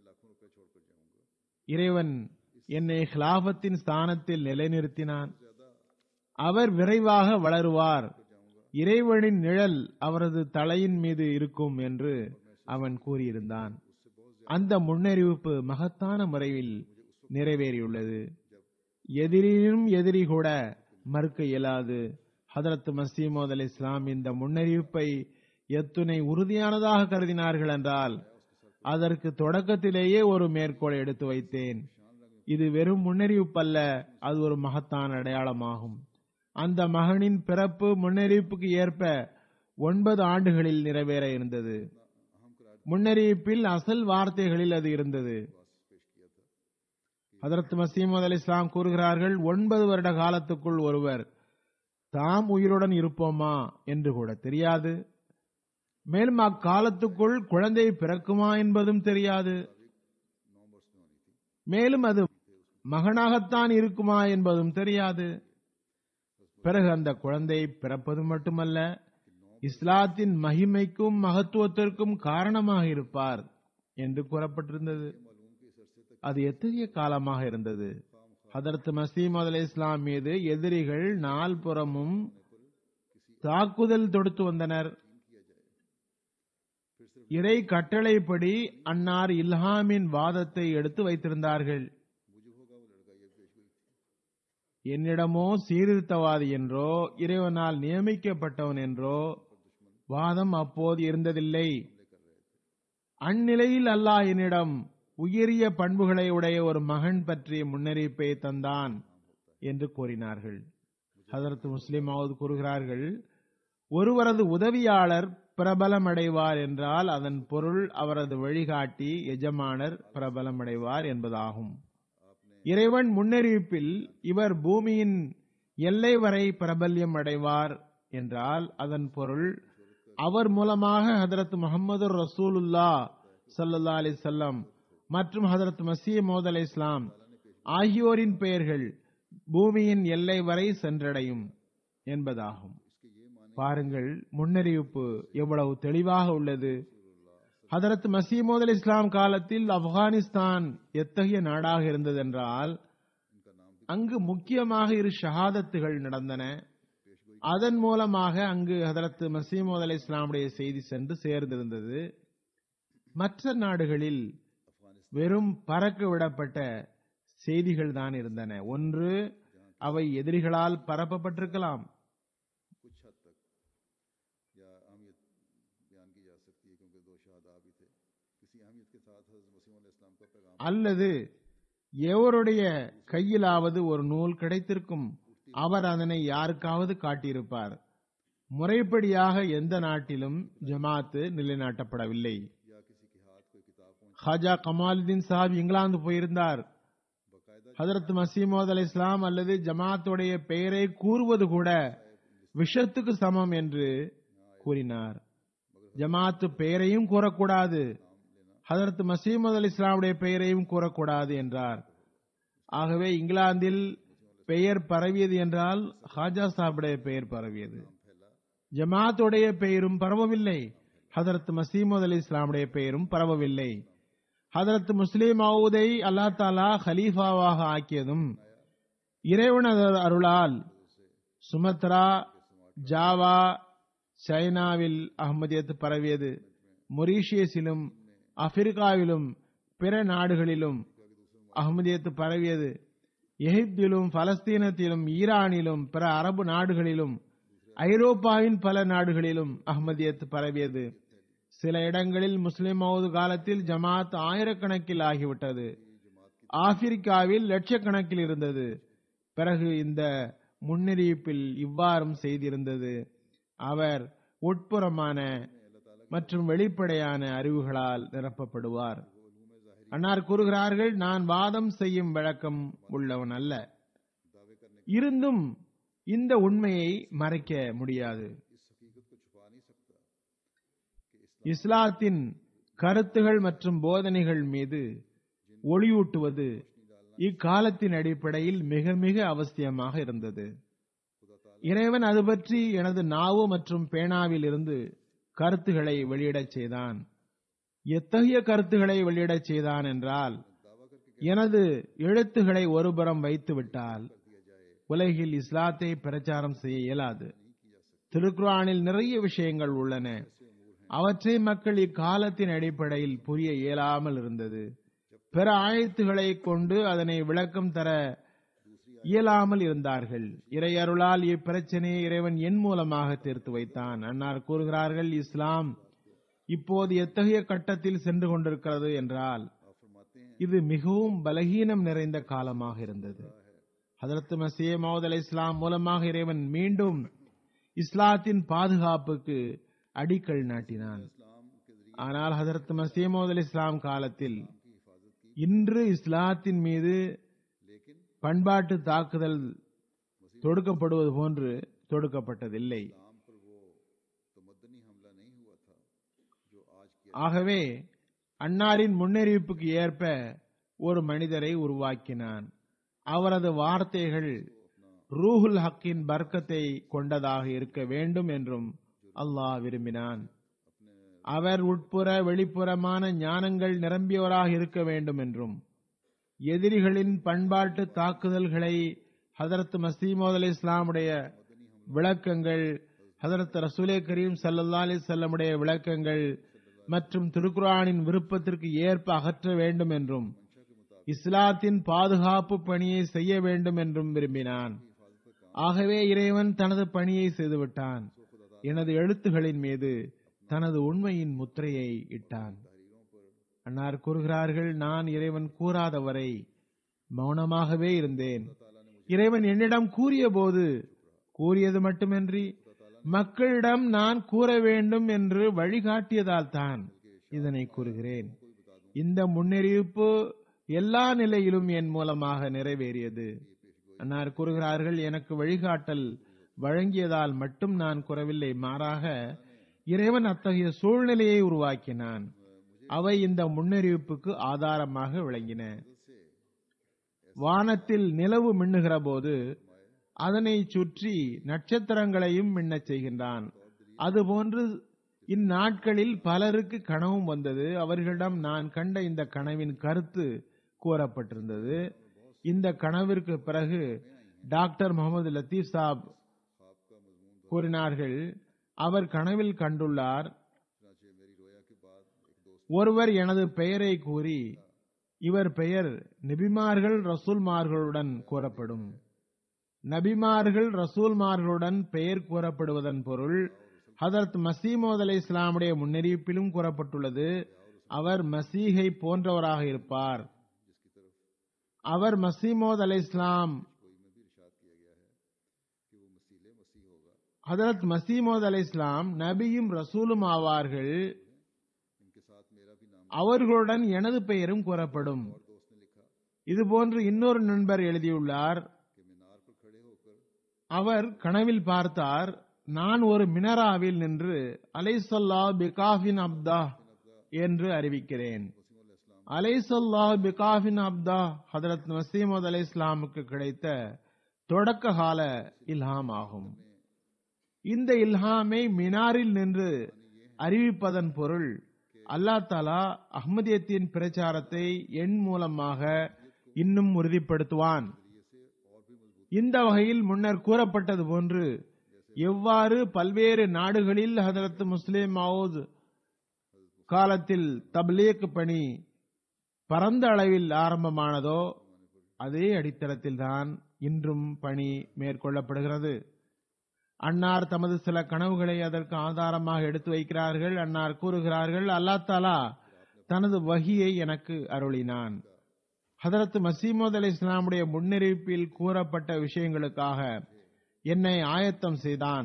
B: இறைவன் என்னை ஹிலாபத்தின் ஸ்தானத்தில் நிலைநிறுத்தினான் அவர் விரைவாக வளருவார் இறைவனின் நிழல் அவரது தலையின் மீது இருக்கும் என்று அவன் கூறியிருந்தான் அந்த முன்னறிவிப்பு மகத்தான முறையில் நிறைவேறியுள்ளது எதிரினும் எதிரி கூட மறுக்க இயலாது ஹதரத் மசீமோத் அலி இஸ்லாம் இந்த முன்னறிவிப்பை எத்துணை உறுதியானதாக கருதினார்கள் என்றால் அதற்கு தொடக்கத்திலேயே ஒரு மேற்கோளை எடுத்து வைத்தேன் இது வெறும் முன்னறிவிப்பல்ல அது ஒரு மகத்தான அடையாளமாகும் அந்த மகனின் பிறப்பு முன்னறிவிப்புக்கு ஏற்ப ஒன்பது ஆண்டுகளில் நிறைவேற இருந்தது முன்னறிவிப்பில் அசல் வார்த்தைகளில் அது இருந்தது ஹதரத் மசீமது அலி இஸ்லாம் கூறுகிறார்கள் ஒன்பது வருட காலத்துக்குள் ஒருவர் தாம் உயிருடன் இருப்போமா என்று கூட தெரியாது மேலும் அக்காலத்துக்குள் குழந்தை பிறக்குமா என்பதும் தெரியாது மேலும் அது மகனாகத்தான் இருக்குமா என்பதும் தெரியாது பிறகு அந்த குழந்தை பிறப்பது மட்டுமல்ல இஸ்லாத்தின் மகிமைக்கும் மகத்துவத்திற்கும் காரணமாக இருப்பார் என்று கூறப்பட்டிருந்தது அது எத்தகைய காலமாக இருந்தது ஹதரத் மசீமது அலி இஸ்லாம் மீது எதிரிகள் நால்புறமும் தாக்குதல் தொடுத்து வந்தனர் இறை கட்டளைப்படி அன்னார் இல்ஹாமின் வாதத்தை எடுத்து வைத்திருந்தார்கள் என்னிடமோ சீர்திருத்தவாதி என்றோ இறைவனால் நியமிக்கப்பட்டவன் என்றோ வாதம் அப்போது இருந்ததில்லை அந்நிலையில் அல்லாஹ் என்னிடம் உயரிய பண்புகளை உடைய ஒரு மகன் பற்றிய முன்னறிவிப்பை தந்தான் என்று கூறினார்கள் ஹதரத் முஸ்லிமாவது கூறுகிறார்கள் ஒருவரது உதவியாளர் பிரபலமடைவார் என்றால் அதன் பொருள் அவரது வழிகாட்டி எஜமானர் பிரபலமடைவார் என்பதாகும் இறைவன் முன்னறிவிப்பில் இவர் பூமியின் எல்லை வரை பிரபல்யம் அடைவார் என்றால் அதன் பொருள் அவர் மூலமாக ஹதரத் முகமது ரசூலுல்லா சல்லா அலிசல்லம் மற்றும் ஹதரத் மசீ மோத் அலை இஸ்லாம் ஆகியோரின் பெயர்கள் பூமியின் எல்லை வரை சென்றடையும் என்பதாகும் பாருங்கள் முன்னறிவிப்பு எவ்வளவு தெளிவாக உள்ளது ஹதரத் மசீமோத் அலி இஸ்லாம் காலத்தில் ஆப்கானிஸ்தான் எத்தகைய நாடாக இருந்ததென்றால் அங்கு முக்கியமாக இரு ஷஹாதத்துகள் நடந்தன அதன் மூலமாக அங்கு ஹதரத் மசீமோத் அலி இஸ்லாமுடைய செய்தி சென்று சேர்ந்திருந்தது மற்ற நாடுகளில் வெறும் பறக்க விடப்பட்ட செய்திகள் தான் இருந்தன ஒன்று அவை எதிரிகளால் பரப்பப்பட்டிருக்கலாம்
A: कुछ हद तक या अहमियत बयान की जा सकती है क्योंकि दो शहादा भी थे किसी अहमियत के साथ हजरत मसीह इस्लाम का पैगाम
B: அல்லது எவருடைய கையிலாவது ஒரு நூல் கிடைத்திருக்கும் அவர் அதனை யாருக்காவது காட்டியிருப்பார் முறைப்படியாக எந்த நாட்டிலும் ஜமாத்து நிலைநாட்டப்படவில்லை
A: या किसी के हाथ कोई किताब पहुंच
B: ஹாஜா கமாலுதீன் சாஹிப் இங்கிலாந்து போயிருந்தார்
A: बाकायदा
B: ஹதரத் மசீமோத் அலி இஸ்லாம் அல்லது ஜமாத்துடைய பெயரை கூறுவது கூட விஷத்துக்கு சமம் என்று கூறினார் ஜமாத்து பெயரையும் கூறக்கூடாது ஹதரத் மசீமது அலி இஸ்லாமுடைய பெயரையும் கூறக்கூடாது என்றார் ஆகவே இங்கிலாந்தில் பெயர் பரவியது என்றால் ஹாஜா சாஹிபுடைய பெயர் பரவியது ஜமாத்துடைய பெயரும் பரவவில்லை ஹதரத் மசீமது அலி இஸ்லாமுடைய பெயரும் பரவவில்லை ஹதரத் முஸ்லிம் மவுதை அல்லா தாலா ஹலீஃபாவாக ஆக்கியதும் இறைவனது அருளால் சுமத்ரா ஜாவா சைனாவில் அகமதியத் பரவியது மொரீஷியஸிலும் ஆப்பிரிக்காவிலும் பிற நாடுகளிலும் அகமதியத் பரவியது எகிப்திலும் பலஸ்தீனத்திலும் ஈரானிலும் பிற அரபு நாடுகளிலும் ஐரோப்பாவின் பல நாடுகளிலும் அகமதியத் பரவியது சில இடங்களில் முஸ்லிம் மவுது காலத்தில் ஜமாத் ஆயிரக்கணக்கில் ஆகிவிட்டது ஆப்பிரிக்காவில் லட்சக்கணக்கில் இருந்தது பிறகு இந்த முன்னறிவிப்பில் இவ்வாறும் செய்திருந்தது அவர் உட்புறமான மற்றும் வெளிப்படையான அறிவுகளால் நிரப்பப்படுவார் அன்னார் கூறுகிறார்கள் நான் வாதம் செய்யும் வழக்கம் உள்ளவன் அல்ல இருந்தும் இந்த உண்மையை மறைக்க முடியாது இஸ்லாத்தின் கருத்துகள் மற்றும் போதனைகள் மீது ஒளியூட்டுவது இக்காலத்தின் அடிப்படையில் மிக மிக அவசியமாக இருந்தது இறைவன் அது பற்றி எனது நாவு மற்றும் பேனாவில் இருந்து கருத்துகளை வெளியிடச் செய்தான் எத்தகைய கருத்துகளை வெளியிடச் செய்தான் என்றால் எனது எழுத்துகளை ஒருபுறம் வைத்து விட்டால் உலகில் இஸ்லாத்தை பிரச்சாரம் செய்ய இயலாது திருக்குரானில் நிறைய விஷயங்கள் உள்ளன அவற்றை மக்கள் இக்காலத்தின் அடிப்படையில் புரிய இயலாமல் இருந்தது பிற ஆயத்துகளை கொண்டு அதனை விளக்கம் தர இயலாமல் இருந்தார்கள் இறையருளால் இப்பிரச்சனையை இறைவன் என் மூலமாக தீர்த்து வைத்தான் அன்னார் கூறுகிறார்கள் இஸ்லாம் இப்போது எத்தகைய கட்டத்தில் சென்று கொண்டிருக்கிறது என்றால் இது மிகவும் பலகீனம் நிறைந்த காலமாக இருந்தது ஹதரத் மசீஹ் மவுத் அலை இஸ்லாம் மூலமாக இறைவன் மீண்டும் இஸ்லாத்தின் பாதுகாப்புக்கு அடிக்கல் நாட்டினான் ஆனால் ஹதரத் மசீஹ் மவுத் அலை இஸ்லாம் காலத்தில் இன்று இஸ்லாத்தின் மீது பண்பாட்டு தாக்குதல் தொடுக்கப்படுவது போன்று தொடுக்கப்பட்டதில்லை ஆகவே அன்னாரின் முன்னறிவிப்புக்கு ஏற்ப ஒரு மனிதரை உருவாக்கினான் அவரது வார்த்தைகள் ரூஹுல் ஹக்கின் பர்க்கத்தை கொண்டதாக இருக்க வேண்டும் என்றும் அல்லாஹ் விரும்பினான் அவர் உட்புற வெளிப்புறமான ஞானங்கள் நிரம்பியவராக இருக்க வேண்டும் என்றும் எதிரிகளின் பண்பாட்டு தாக்குதல்களை ஹதரத் மசீமோத் அலி இஸ்லாமுடைய விளக்கங்கள் ஹதரத் ரசூலே கரீம் சல்லல்லா அலி செல்லமுடைய விளக்கங்கள் மற்றும் திருக்குரானின் விருப்பத்திற்கு ஏற்ப அகற்ற வேண்டும் என்றும் இஸ்லாத்தின் பாதுகாப்பு பணியை செய்ய வேண்டும் என்றும் விரும்பினான் ஆகவே இறைவன் தனது பணியை செய்துவிட்டான் எனது எழுத்துகளின் மீது தனது உண்மையின் முத்திரையை இட்டான் அன்னார் கூறுகிறார்கள் நான் இறைவன் கூறாதவரை மௌனமாகவே இருந்தேன் இறைவன் என்னிடம் கூறிய போது கூறியது மட்டுமின்றி மக்களிடம் நான் கூற வேண்டும் என்று வழிகாட்டியதால் தான் இதனை கூறுகிறேன் இந்த முன்னறிவிப்பு எல்லா நிலையிலும் என் மூலமாக நிறைவேறியது அன்னார் கூறுகிறார்கள் எனக்கு வழிகாட்டல் வழங்கியதால் மட்டும் நான் கூறவில்லை மாறாக இறைவன் அத்தகைய சூழ்நிலையை உருவாக்கினான் அவை இந்த முன்னறிவிப்புக்கு ஆதாரமாக விளங்கின வானத்தில் நிலவு மின்னுகிற போது அதனை சுற்றி நட்சத்திரங்களையும் மின்னச் செய்கின்றான் அதுபோன்று இந்நாட்களில் பலருக்கு கனவும் வந்தது அவர்களிடம் நான் கண்ட இந்த கனவின் கருத்து கூறப்பட்டிருந்தது இந்த கனவிற்கு பிறகு டாக்டர் முகமது லத்தீப் சாப் கூறினார்கள் அவர் கனவில் கண்டுள்ளார் ஒருவர் எனது பெயரை கூறி இவர் பெயர் நபிமார்கள் ரசூல்மார்களுடன் கூறப்படும் நபிமார்கள் ரசூல்மார்களுடன் பெயர் கூறப்படுவதன் பொருள் ஹதரத் மசீமோத் அலை இஸ்லாமுடைய முன்னறிவிப்பிலும் கூறப்பட்டுள்ளது அவர் மசீகை போன்றவராக இருப்பார் அவர் மசீமோத் அலை இஸ்லாம் ஹதரத் மசீமோத் அலை இஸ்லாம் நபியும் ரசூலும் ஆவார்கள் அவர்களுடன் எனது பெயரும் கூறப்படும் இதுபோன்று இன்னொரு நண்பர் எழுதியுள்ளார் அவர் கனவில் பார்த்தார் நான் ஒரு மினராவில் நின்று அலைசல்லா பிகாஃபின் அப்தா என்று அறிவிக்கிறேன் அலைசல்லா பிகாஃபின் அப்தா ஹதரத் மசீமது அலை இஸ்லாமுக்கு கிடைத்த தொடக்க கால இல்ஹாம் ஆகும் இந்த இல்ஹாமை மினாரில் நின்று அறிவிப்பதன் பொருள் அல்லா தாலா அஹ்மதியத்தின் பிரச்சாரத்தை எண் மூலமாக இன்னும் உறுதிப்படுத்துவான் இந்த வகையில் முன்னர் கூறப்பட்டது போன்று எவ்வாறு பல்வேறு நாடுகளில் ஹதரத் முஸ்லிம் மவுத் காலத்தில் தப்லீக் பணி பரந்த அளவில் ஆரம்பமானதோ அதே அடித்தளத்தில் தான் இன்றும் பணி மேற்கொள்ளப்படுகிறது அன்னார் தமது சில கனவுகளை அதற்கு ஆதாரமாக எடுத்து வைக்கிறார்கள் அன்னார் கூறுகிறார்கள் அல்லா தாலா தனது வகியை எனக்கு அருளினான் ஹதரத் மசீமது அலி இஸ்லாமுடைய முன்னறிவிப்பில் கூறப்பட்ட விஷயங்களுக்காக என்னை ஆயத்தம் செய்தான்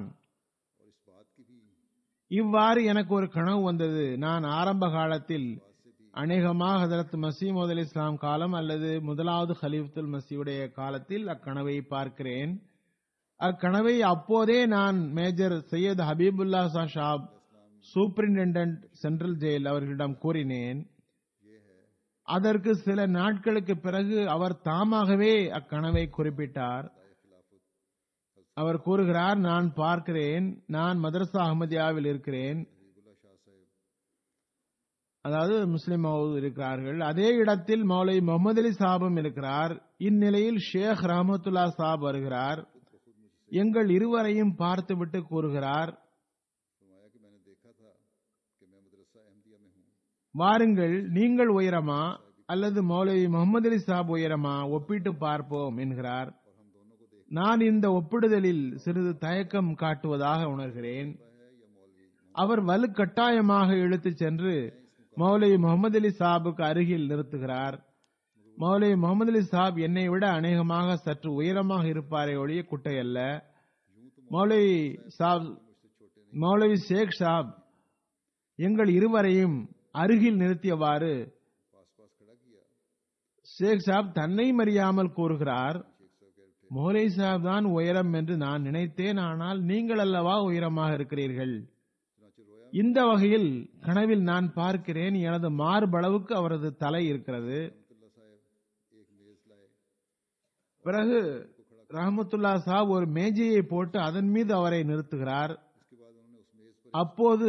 B: இவ்வாறு எனக்கு ஒரு கனவு வந்தது நான் ஆரம்ப காலத்தில் அநேகமாக ஹதரத் மசீமது அலி இஸ்லாம் காலம் அல்லது முதலாவது ஹலீஃபுல் மசீவுடைய காலத்தில் அக்கனவை பார்க்கிறேன் அக்கனவை அப்போதே நான் major Syed Habibullah Sahib superintendent central jail அவர்களிடம் கூறினேன் அதற்கு சில நாட்களுக்கு பிறகு அவர் தாமாகவே அக்கனவை குறிப்பிட்டார் அவர் கூறுகிறார் நான் பார்க்கிறேன் நான் மதரசா அஹமதியாவில் இருக்கிறேன் அதாவது முஸ்லிம் இருக்கிறார்கள் அதே இடத்தில் மௌலை முகமது அலி சாபும் இருக்கிறார் இந்நிலையில் ஷேக் ரஹமத்துல்லா சாப் வருகிறார் எங்கள் இருவரையும் பார்த்துவிட்டு கூறுகிறார் வாருங்கள் நீங்கள் உயரமா அல்லது மௌலவி முகமது அலி சாப் உயரமா ஒப்பிட்டு பார்ப்போம் என்கிறார் நான் இந்த ஒப்பிடுதலில் சிறிது தயக்கம் காட்டுவதாக உணர்கிறேன் அவர் வலுக்கட்டாயமாக இழுத்துச் சென்று மௌலவி முகமது அலி சாபுக்கு அருகில் நிறுத்துகிறார் மௌலவி முகமது அலி சாப் என்னை விட அநேகமாக சற்று உயரமாக இருப்பாரே ஒழிய குட்டை அல்ல மௌலவி சாப் மௌலவி ஷேக் சாப் எங்கள் இருவரையும் அருகில் நிறுத்தியவாறு ஷேக் சாப் தன்னை மறியாமல் கூறுகிறார் மௌலை சாப் தான் உயரம் என்று நான் நினைத்தேன் ஆனால் நீங்கள் அல்லவா உயரமாக இருக்கிறீர்கள் இந்த வகையில் கனவில் நான் பார்க்கிறேன் எனது மார்பளவுக்கு அவரது தலை இருக்கிறது பிறகு ரஹமத்துல்லா சாப் ஒரு மேஜையை போட்டு அதன் மீது அவரை நிறுத்துகிறார் அப்போது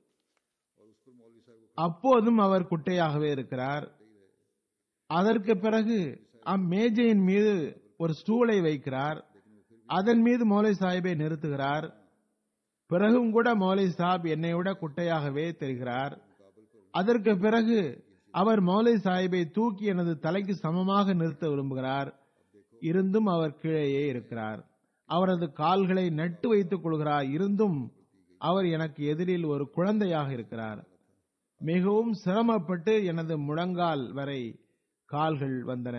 B: அப்போதும் அவர் குட்டையாகவே இருக்கிறார் அதற்கு பிறகு அம்மேஜையின் மீது ஒரு ஸ்டூலை வைக்கிறார் அதன் மீது மௌலை சாஹிபை நிறுத்துகிறார் பிறகும் கூட மௌலை சாப் என்னை விட குட்டையாகவே தெரிகிறார் அதற்கு பிறகு அவர் மௌலை சாஹிபை தூக்கி எனது தலைக்கு சமமாக நிறுத்த விரும்புகிறார் இருந்தும் அவர் கீழேயே இருக்கிறார் அவரது கால்களை நட்டு வைத்துக் கொள்கிறார் இருந்தும் அவர் எனக்கு எதிரில் ஒரு குழந்தையாக இருக்கிறார் மிகவும் சிரமப்பட்டு எனது முழங்கால் வரை கால்கள் வந்தன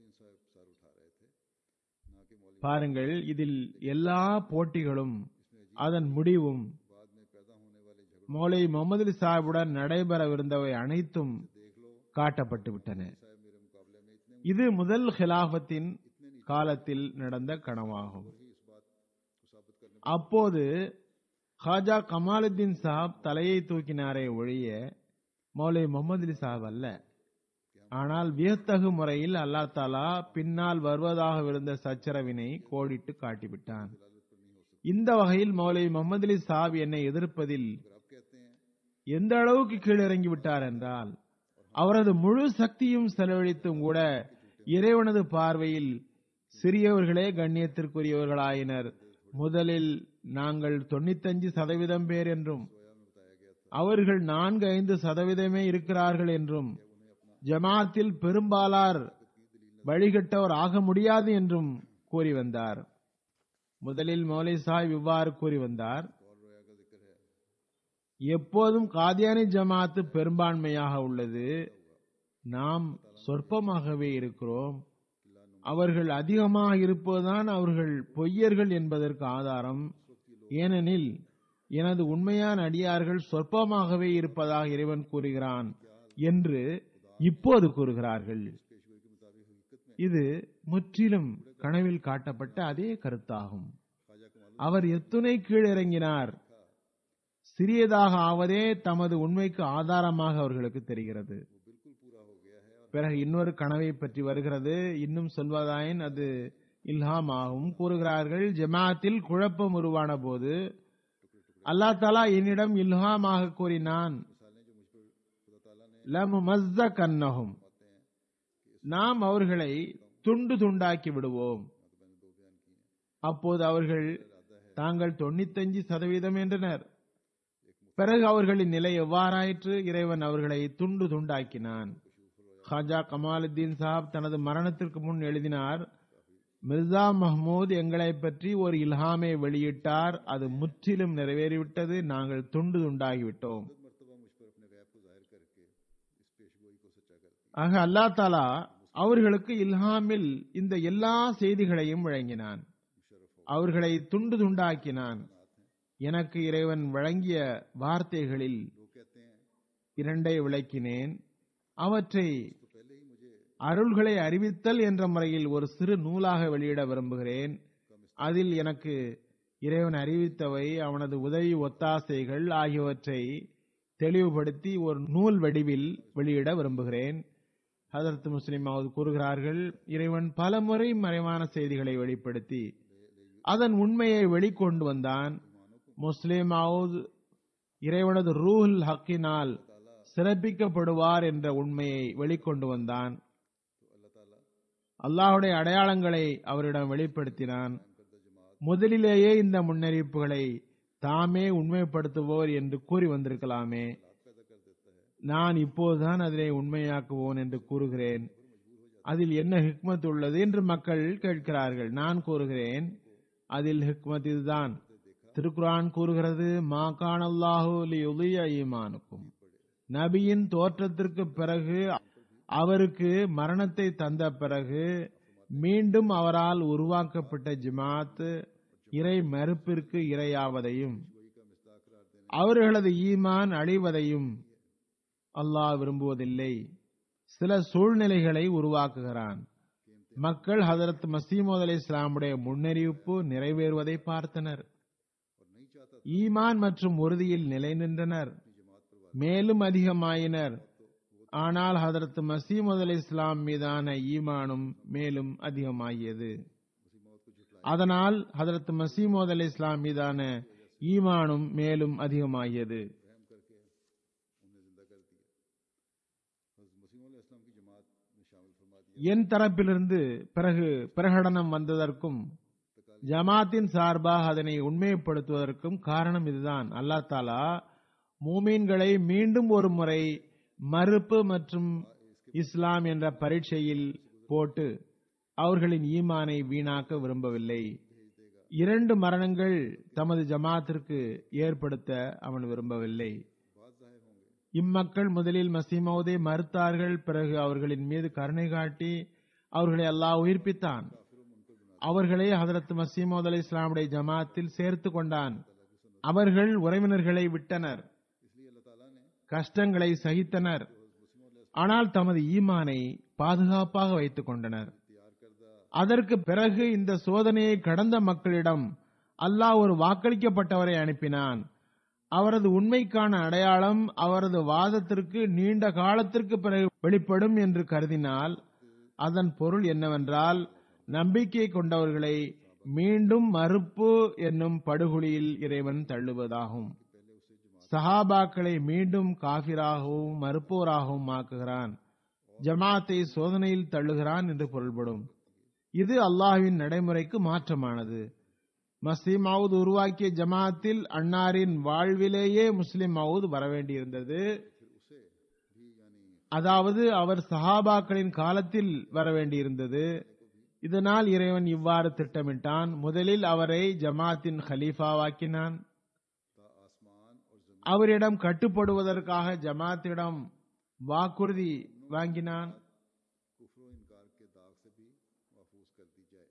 B: பாருங்கள் இதில் எல்லா போட்டிகளும் அதன் முடிவும்
A: बाद में पैदा होने वाले झगड़ों
B: மௌலை முகமது அலி சாஹிபுடன் நடைபெறவிருந்தவை அனைத்தும்
A: देख लो
B: காட்டப்பட்டு விட்டன
A: साहब मेरे मुकाबले में इतने
B: இது முதல் ஹிலாஃபத்தின் காலத்தில் நடந்த கனவாகும்
A: ही इस बात को साबित करने
B: அப்போது ஹாஜா கமாலுத்தீன் சாப் தலையை தூக்கினாரே ஒழிய மௌலை முகமது அலி சாப் அல்ல ஆனால் வியத்தகு முறையில் அல்லாஹ் தாலா பின்னால் வருவதாகவிருந்த சச்சரவினை கோடிட்டு காட்டிவிட்டான் இந்த வகையில் மௌலை முகமது அலி சாப் என்னை எதிர்ப்பதில்
A: अगर आप कहते हैं
B: எந்த அளவுக்கு கீழிறங்கி விட்டார் என்றால் அவரது முழு சக்தியும் செலவழித்தும் கூட இறைவனது பார்வையில் சிறியவர்களே கண்ணியத்திற்குரியவர்களாயினர் முதலில் நாங்கள் தொண்ணூத்தஞ்சு சதவீதம் பேர் என்றும் அவர்கள் நான்கு ஐந்து சதவீதமே இருக்கிறார்கள் என்றும் ஜமாத்தில் பெரும்பாலார் வழிகட்டவர் ஆக முடியாது என்றும் கூறி வந்தார் முதலில் மௌலை சாஹிப் இவ்வாறு கூறி வந்தார்
A: और रोया का जिक्र है
B: எப்போதும் காதியானி ஜமாத்து பெரும்பான்மையாக உள்ளது நாம் சொற்பமாகவே இருக்கிறோம் அவர்கள் அதிகமாக இருப்பதுதான் அவர்கள் பொய்யர்கள் என்பதற்கு ஆதாரம் ஏனெனில் எனது உண்மையான அடியார்கள் சொற்பமாகவே இருப்பதாக இறைவன் கூறுகிறான் என்று இப்போது கூறுகிறார்கள் இது முற்றிலும் கனவில் காட்டப்பட்ட அதே கருத்தாகும்
A: ख्वाजा कमाल
B: அவர் எத்துணை கீழிறங்கினார் சிறியதாக ஆவதே தமது உண்மைக்கு ஆதாரமாக அவர்களுக்கு தெரிகிறது
A: बिल्कुल पूरा हो गया है और
B: பிறகு இன்னொரு கனவை பற்றி வருகிறது இன்னும் சொல்வதாயின் அது இல்ஹாம் ஆகும் கூறுகிறார்கள் ஜமாத்தில் குழப்பம் உருவான போது அல்லாஹ் தாலா என்னிடம் இல்ஹாமாக கூறினான்
A: मिसालें जो मुझ पर खुदा ताला ने
B: லமுமஸ்ஸ கன்னஹும் நாம் அவர்களை துண்டு துண்டாக்கி விடுவோம்
A: तो मैंने दो बयान किए हैं
B: அப்போது அவர்கள் தாங்கள் தொண்ணூத்தஞ்சு சதவீதம் என்றனர் பிறகு அவர்களின் நிலை எவ்வாறாயிற்று இறைவன் அவர்களை துண்டு துண்டாக்கினான் ஹாஜா கமாலுத்தீன் சாப் தனது மரணத்திற்கு முன் எழுதினார் மிர்சா மஹ்மூத் எங்களை பற்றி ஒரு இல்ஹாமை வெளியிட்டார் அது முற்றிலும் நிறைவேறிவிட்டது நாங்கள் துண்டு துண்டாகிவிட்டோம்
A: मरतबा मुझ पर अपने गैब को जाहिर करके इस पेशगोई को सच्चा कर दिया
B: ஆக அல்லா தாலா அவர்களுக்கு இல்ஹாமில் இந்த எல்லா செய்திகளையும் வழங்கினான் அவர்களை துண்டு துண்டாக்கினான் எனக்கு இறைவன் வழங்கிய வார்த்தைகளில்
A: लोग कहते हैं
B: இரண்டை விளக்கினேன் அவற்றை
A: तो पहले ही मुझे
B: அருள்களை அறிவித்தல் என்ற முறையில் ஒரு சிறு நூலாக வெளியிட விரும்புகிறேன் அதில் எனக்கு இறைவன் அறிவித்தவை அவனது உதவி ஒத்தாசைகள் ஆகியவற்றை தெளிவுபடுத்தி ஒரு நூல் வடிவில் வெளியிட விரும்புகிறேன் ஹதரத் முஸ்லிம் அவர்கள் கூறுகிறார்கள் இறைவன் பலமுறை மறைவான செய்திகளை வெளிப்படுத்தி அதன் உண்மையை வெளிக்கொண்டு வந்தான் முஸ்லிம் அவுத் இறைவனது ரூஹுல் ஹக்கினால் சிறப்பிக்கப்படுவார் என்ற உண்மையை வெளிக்கொண்டு வந்தான் அல்லாஹுடைய அடையாளங்களை அவரிடம் வெளிப்படுத்தினான் முதலிலேயே இந்த முன்னறிவிப்புகளை தாமே உண்மைப்படுத்துவோர் என்று கூறி வந்திருக்கலாமே நான் இப்போதுதான் அதனை உண்மையாக்குவோன் என்று கூறுகிறேன் அதில் என்ன ஹிக்மத் உள்ளது என்று மக்கள் கேட்கிறார்கள் நான் கூறுகிறேன் அதில் ஹிக்மத் இதுதான் திருக்குரான் கூறுகிறது மா காணல்லாஹு லியுலிய ஈமானுக்கும் நபியின் தோற்றத்திற்கு பிறகு அவருக்கு மரணத்தை தந்த பிறகு மீண்டும் அவரால் உருவாக்கப்பட்ட ஜமாத் இறை மறுப்பிற்கு இரையாவதையும் அவர்களது ஈமான் அழிவதையும் அல்லாஹ் விரும்புவதில்லை சில சூழ்நிலைகளை உருவாக்குகிறான் மக்கள் ஹதரத் மசீமோத் அலி இஸ்லாமுடைய முன்னறிவிப்பு நிறைவேறுவதை பார்த்தனர் ஈமான் மற்றும் உறுதியில் நிலை நின்றனர் மேலும் அதிகமாயினர் ஆனால் ஹதரத் மசீமது அலி இஸ்லாம் மீதான ஈமானும் மேலும் அதிகமாகியது அதனால் ஹதரத் மசீமோத் அலி இஸ்லாம் மீதான ஈமானும் மேலும் அதிகமாகியது
A: हज़रत मसीह इस्लाम की जमात में शामिल फरमा दिया
B: என் தரப்பிலிருந்து பிறகு பிரகடனம் வந்ததற்கும் ஜமாத்தின் சார்பாக அதனை உண்மைப்படுத்துவதற்கும் காரணம் இதுதான் அல்லாஹ் தாலா மூமீன்களை மீண்டும் ஒரு முறை மறுப்பு மற்றும் இஸ்லாம் என்ற பரீட்சையில் போட்டு அவர்களின் ஈமானை வீணாக்க விரும்பவில்லை இரண்டு மரணங்கள் தமது ஜமாத்திற்கு ஏற்படுத்த அவன் விரும்பவில்லை இம்மக்கள் முதலில் மசீமௌதை மறுத்தார்கள் பிறகு அவர்களின் மீது கருணை காட்டி அவர்களை அல்லாஹ் உயிர்ப்பித்தான் அவர்களை ஹதரத் மசீமோத் அலி இஸ்லாமுடைய ஜமாத்தில் சேர்த்து கொண்டான் அவர்கள் உறவினர்களை விட்டனர்
A: इसलिए अल्लाह ताला ने
B: கஷ்டங்களை சகித்தனர் ஆனால் தமது ஈமானை பாதுகாப்பாக வைத்துக் கொண்டனர்
A: तैयार करदा
B: அதற்கு பிறகு இந்த சோதனையை கடந்த மக்களிடம் அல்லாஹ் ஒரு வாக்களிக்கப்பட்டவரை அனுப்பினான் அவரது உண்மைக்கான அடையாளம் அவரது வாதத்திற்கு நீண்ட காலத்திற்கு பிறகு வெளிப்படும் என்று கருதினால் அதன் பொருள் என்னவென்றால் நம்பிக்கை கொண்டவர்களை மீண்டும் மறுப்பு என்னும் படுகொலியில் இறைவன் தள்ளுவதாகும் சஹாபாக்களை மீண்டும் காபிராகவும் மறுப்போராகவும் ஆக்குகிறான் ஜமாத்தை சோதனையில் தள்ளுகிறான் என்று பொருள்படும் இது அல்லாஹ்வின் நடைமுறைக்கு மாற்றமானது மஸ்லிம் மவுத் உருவாக்கிய ஜமாத்தில் அன்னாரின் வாழ்விலேயே முஸ்லிம் மவுத் வரவேண்டியிருந்தது அதாவது அவர் சஹாபாக்களின் காலத்தில் வரவேண்டியிருந்தது இதனால் இறைவன் இவ்வாறு திட்டமிட்டான் முதலில் அவரை ஜமாத்தின் ஹலீஃபாவாக்கினான் அவரிடம் கட்டுப்படுவதற்காக ஜமாத்திடம் வாக்குறுதி வாங்கினான்
A: कुफ्र व इनकार के दाग से भी महफूज कर दी जाए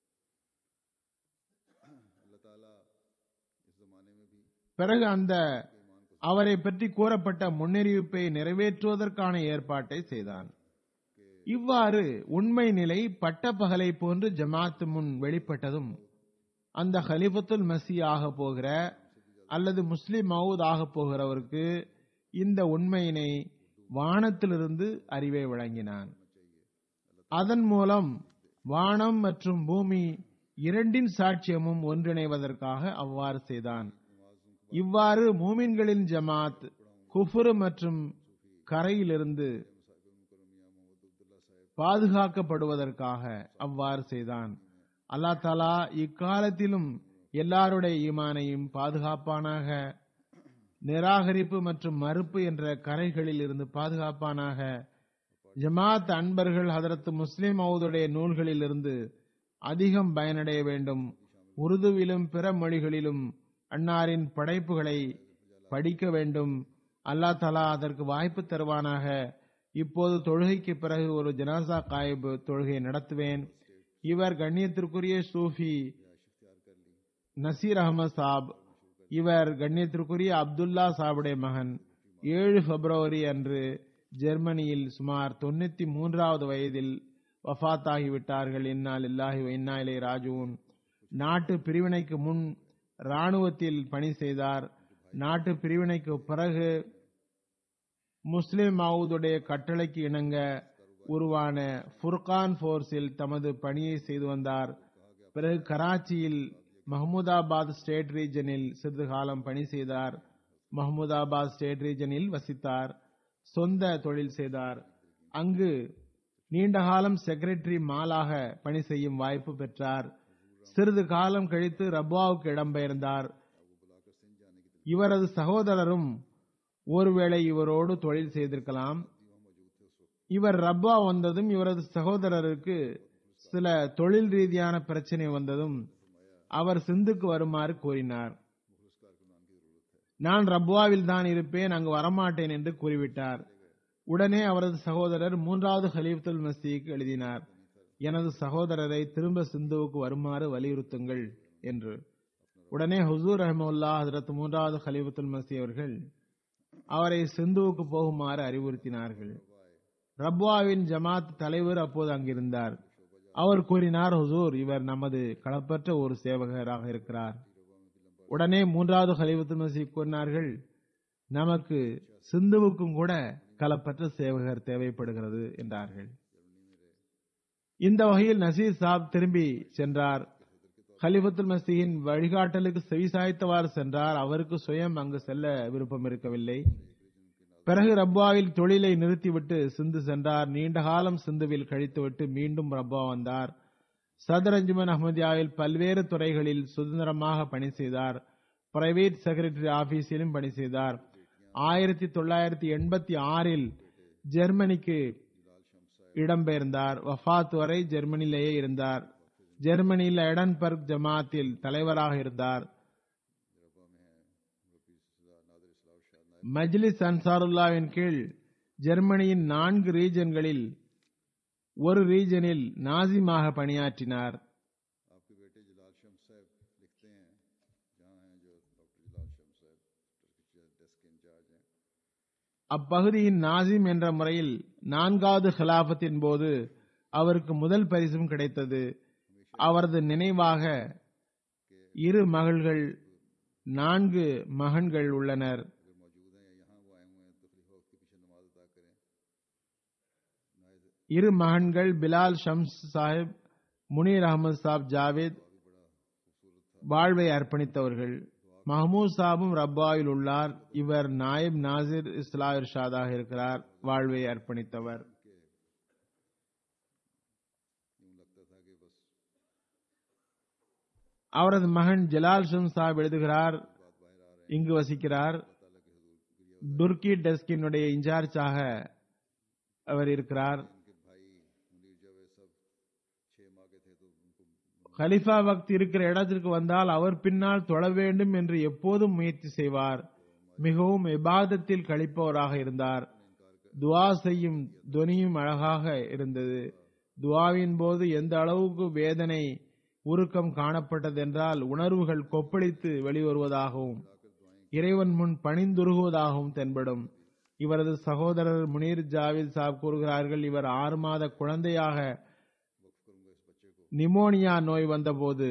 A: अल्लाह ताला इस जमाने में भी
B: பிறகு அந்த அவரை பற்றி கூறப்பட்ட முன்னறிவிப்பை நிறைவேற்றுவதற்கான ஏற்பாட்டை செய்தான் இவ்வாறு உண்மை நிலை பட்டப்பகலை போன்று ஜமாத் முன் வெளிப்பட்டதும் அந்த ஹலிஃபத்துல் மசி ஆக போகிற அல்லது முஸ்லிம் மவுத் ஆக போகிறவருக்கு இந்த உண்மையினை வானத்திலிருந்து அறிவை வழங்கினான் அதன் மூலம் வானம் மற்றும் பூமி இரண்டின் சாட்சியமும் ஒன்றிணைவதற்காக அவ்வாறு செய்தான் இவ்வாறு மூமின்களின் ஜமாத் குஃபுரு மற்றும் கரையிலிருந்து பாதுகாக்கப்படுவதற்காக அவ்வாறு செய்தான் அல்லா தாலா இக்காலத்திலும் எல்லாருடைய ஈமானையும் பாதுகாப்பானாக நிராகரிப்பு மற்றும் மறுப்பு என்ற கரைகளில் இருந்து பாதுகாப்பானாக ஜமாத் அன்பர்கள் ஹதரத் முஸ்லிம் மவுதுடைய நூல்களில் இருந்து அதிகம் பயனடைய வேண்டும் உருதுவிலும் பிற மொழிகளிலும் அன்னாரின் படைப்புகளை படிக்க வேண்டும் அல்லா தலா அதற்கு வாய்ப்பு தருவானாக இப்போது தொழுகைக்கு பிறகு ஒரு ஜனாசா காயிப் தொழுகை நடத்துவேன் இவர் கண்ணியத்திற்குரிய சூஃபி நசீர் அகமது சாப் இவர் கண்ணியத்திற்குரிய அப்துல்லா சாபுடைய மகன் ஏழு பிப்ரவரி அன்று ஜெர்மனியில் சுமார் தொண்ணூத்தி மூன்றாவது வயதில் வஃத்தாகிவிட்டார்கள் இன்னால் இல்லாஹி இன்னா இலை ராஜுவும் நாட்டு பிரிவினைக்கு முன் ராணுவத்தில் பணி செய்தார் நாட்டு பிரிவினைக்கு பிறகு முஸ்லிம் மவுதுடைய கட்டளைக்கு இணங்க உருவான ஃபுர்கான் போர்ஸில் தமது பணியை செய்து வந்தார் பிறகு கராச்சியில் மஹமூதாபாத் ஸ்டேட் ரீஜனில் சிறிது காலம் பணி செய்தார் மஹமூதாபாத் ஸ்டேட் ரீஜனில் வசித்தார் சொந்த தொழில் செய்தார் அங்கு நீண்ட காலம் செக்ரட்டரி மாலாக பணி செய்யும் வாய்ப்பு பெற்றார் சிறிது காலம் கழித்து ரப்வாவுக்கு இடம்பெயர்ந்தார் இவரது சகோதரரும் ஒருவேளை இவரோடு தொழில் செய்திருக்கலாம் இவர் ரப்பா வந்ததும் இவரது சகோதரருக்கு சில தொழில் ரீதியான பிரச்சனை வந்ததும் அவர் சிந்துக்கு வருமாறு கூறினார் நான் ரப்வாவில் தான் இருப்பேன் அங்கு வரமாட்டேன் என்று கூறிவிட்டார் உடனே அவரது சகோதரர் மூன்றாவது ஹலீஃபுல் மசீக்கு எழுதினார் எனது சகோதரரை திரும்ப சிந்துவுக்கு வருமாறு வலியுறுத்துங்கள் என்று உடனே ஹுசூர் ரஹமுல்லா ஹசரத் மூன்றாவது ஹலீஃபுல் மசி அவர்கள் அவரை சிந்துவுக்கு போகுமாறு அறிவுறுத்தினார்கள் ரப்வாவின் ஜமாத் தலைவர் அப்போது அங்கிருந்தார் அவர் கூறினார் ஹுசூர் இவர் நமது களப்பற்ற ஒரு சேவகராக இருக்கிறார் உடனே மூன்றாவது ஹலிபத்து மசி கூறினார்கள் நமக்கு சிந்துவுக்கும் கூட களப்பற்ற சேவகர் தேவைப்படுகிறது என்றார்கள் இந்த வகையில் நசீர் சாப் திரும்பி சென்றார் ஹலிஃபத்துல் மசீயின் வழிகாட்டலுக்கு செவிசாய்த்தவாறு சென்றார் அவருக்கு சுயம் அங்கு செல்ல விருப்பம் இருக்கவில்லை பிறகு ரப்பாவில் தொழிலை நிறுத்திவிட்டு சிந்து சென்றார் நீண்ட காலம் சிந்துவில் கழித்துவிட்டு மீண்டும் ரப்பா வந்தார் சதரஞ்சுமன் அஹமதியாவில் பல்வேறு துறைகளில் சுதந்திரமாக பணி செய்தார் பிரைவேட் செக்ரட்டரி ஆபீஸிலும் பணி செய்தார் ஆயிரத்தி தொள்ளாயிரத்தி எண்பத்தி ஆறில் ஜெர்மனிக்கு இடம்பெயர்ந்தார் வஃத் வரை ஜெர்மனியிலேயே இருந்தார் ஜெர்மனியில் எடன்பர்க் ஜமாத்தில் தலைவராக இருந்தார் மஜ்லிஸ் அன்சாருல்லாவின் கீழ் ஜெர்மனியின் நான்கு ரீஜன்களில் ஒரு ரீஜனில் நாசிமாக பணியாற்றினார்
A: आपके बेटे जलाल शम साहब लिखते हैं जहाँ हैं जो डॉक्टर जलाल
B: அப்பகுதியின் நாசிம் என்ற முறையில் நான்காவது ஹிலாபத்தின் போது அவருக்கு முதல் பரிசும் கிடைத்தது அவரது நினைவாக இரு மகள்கள் நான்கு மகன்கள் உள்ளனர் இரு மகன்கள் பிலால் ஷம்ஸ் சாஹிப் முனீர் அகமது சாப் ஜாவேத் வாழ்வை அர்ப்பணித்தவர்கள் மஹமூத் சாபும் ரப்பாவில் உள்ளார் இவர் நாயிப் நாசிர் இஸ்லா இர்ஷாதாக இருக்கிறார் வாழ்வை அர்ப்பணித்தவர் அவரது மகன் ஜலால் ஷம் சாப் எழுதுகிறார் இங்கு வசிக்கிறார் துர்கி டெஸ்கினுடைய இன்சார்ஜாக அவர் இருக்கிறார் ஹலிஃபா வக்த் இருக்கிற இடத்திற்கு வந்தால் அவர் பின்னால் தொழ வேண்டும் என்று எப்போதும் முயற்சி செய்வார் மிகவும் இபாதத்தில் கழிப்பவராக இருந்தார் துவா செய்யும் துனியும் அழகாக இருந்தது துவாவின் போது எந்த அளவுக்கு வேதனை உருக்கம் காணப்பட்டது என்றால் உணர்வுகள் கொப்பளித்து வெளிவருவதாகவும் இறைவன் முன் பணிந்துருகுவதாகவும் தென்படும் இவரது சகோதரர் முனீர் ஜாவித் சாப் கூறுகிறார்கள் இவர் ஆறு மாத குழந்தையாக நிமோனியா நோய் வந்தபோது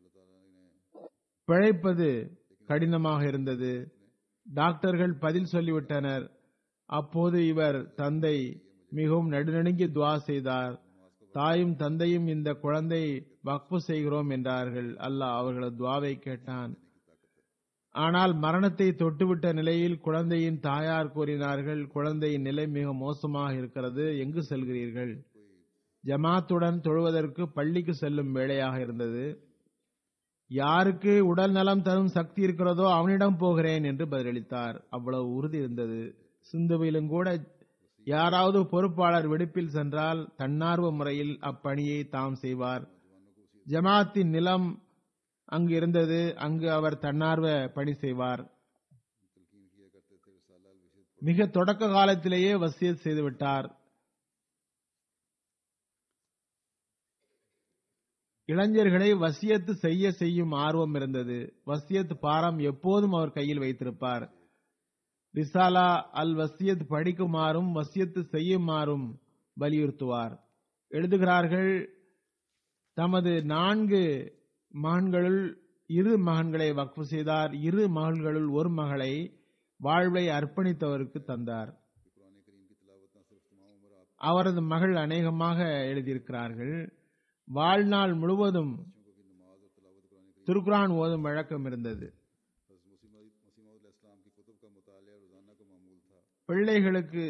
B: பிழைப்பது கடினமாக இருந்தது டாக்டர்கள் பதில் சொல்லிவிட்டனர் அப்போது இவர் தந்தை மிகவும் நடுநடுங்கி துவா செய்தார் தாயும் தந்தையும் இந்த குழந்தை வக்ஃபு செய்கிறோம் என்றார்கள் அல்லாஹ் அவர்களது துவாவை கேட்டான் ஆனால் மரணத்தை தொட்டுவிட்ட நிலையில் குழந்தையின் தாயார் கூறினார்கள் குழந்தையின் நிலை மிக மோசமாக இருக்கிறது எங்கு செல்கிறீர்கள் ஜமாத்துடன் தொழுவதற்கு பள்ளிக்கு செல்லும் வேளையாக இருந்தது யாருக்கு உடல் நலம் தரும் சக்தி இருக்கிறதோ அவனிடம் போகிறேன் என்று பதிலளித்தார் அவ்வளவு உறுதி இருந்தது சிந்துவிலும் கூட யாராவது பொறுப்பாளர் விடுப்பில் சென்றால் தன்னார்வ முறையில் அப்பணியை தாம் செய்வார் ஜமாத்தின் நிலம் அங்கு இருந்தது அங்கு அவர் தன்னார்வ பணி செய்வார் மிக தொடக்க காலத்திலேயே வசியத் செய்துவிட்டார் இளைஞர்களை வசியத்து செய்ய செய்யும் ஆர்வம் இருந்தது வசியத் பாரம் எப்போதும் அவர் கையில் வைத்திருப்பார் ரிசாலா அல் வசியத் படிக்குமாறும் வசியத்து செய்யுமாறும் வலியுறுத்துவார் எழுதுகிறார்கள் தமது நான்கு மகன்களுள் இரு மகன்களை வக்ஃபு செய்தார் இரு மகள்களுள் ஒரு மகளை வாழ்வை அர்ப்பணித்தவருக்கு தந்தார் அவரது மகள் அநேகமாக எழுதியிருக்கிறார்கள் வாழ்நாள் முழுவதும் திருக்குரான் ஓதும் வழக்கம் இருந்தது பிள்ளைகளுக்கு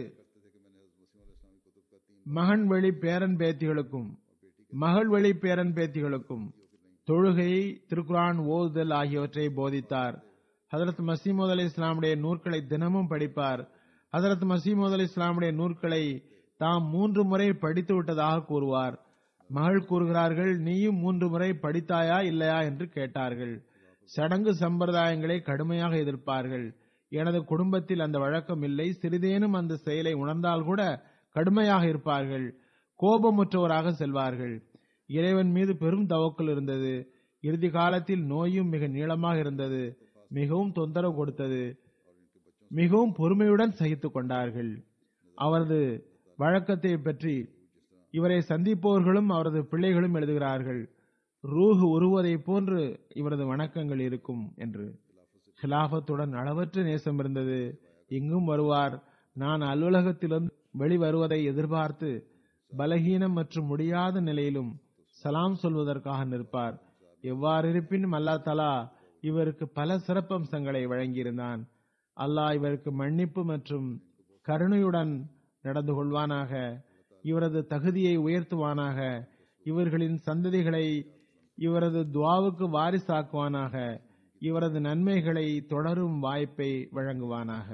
B: மகன் வழி பேரன் பேத்திகளுக்கும் மகள் வழி பேரன் பேத்திகளுக்கும் தொழுகை திருக்குரான் ஓதுதல் ஆகியவற்றை போதித்தார் ஹதரத் மசீமது அலி இஸ்லாமுடைய நூற்களை தினமும் படிப்பார் ஹதரத் மசீமது அலி இஸ்லாமுடைய நூற்களை தாம் மூன்று முறை படித்து விட்டதாக கூறுவார் மகள் கூறுகிறார்கள் நீயும் மூன்று முறை படித்தாயா இல்லையா என்று கேட்டார்கள் சடங்கு சம்பிரதாயங்களை கடுமையாக எதிர்ப்பார்கள் எனது குடும்பத்தில் அந்த வழக்கம் இல்லை சிறிதேனும் அந்த செயலை உணர்ந்தால் கூட கடுமையாக இருப்பார்கள் கோபமுற்றவராக செல்வார்கள் இறைவன் மீது பெரும் தவக்கல் இருந்தது இறுதி காலத்தில் நோயும் மிக நீளமாக இருந்தது மிகவும் தொந்தரவு கொடுத்தது மிகவும் பொறுமையுடன் சகித்துக் கொண்டார்கள் அவரது வழக்கத்தை பற்றி இவரை சந்திப்பவர்களும் அவரது பிள்ளைகளும் எழுதுகிறார்கள் ரூஹ் உருவதை போன்று இவரது வணக்கங்கள் இருக்கும் என்று ஹிலாபத்துடன் அளவற்ற நேசம் இருந்தது இங்கும் வருவார் நான் அலுவலகத்திலிருந்து வெளிவருவதை எதிர்பார்த்து பலகீனம் மற்றும் முடியாத நிலையிலும் சலாம் சொல்வதற்காக நிற்பார் எவ்வாறு இருப்பினும் அல்லா தலா இவருக்கு பல சிறப்பம்சங்களை வழங்கியிருந்தான் அல்லாஹ் இவருக்கு மன்னிப்பு மற்றும் கருணையுடன் நடந்து கொள்வானாக இவரது தகுதியை உயர்த்துவானாக இவர்களின் சந்ததிகளை இவரது துவாவுக்கு வாரிசாக்குவானாக இவரது நன்மைகளை தொடரும் வாய்ப்பை வழங்குவானாக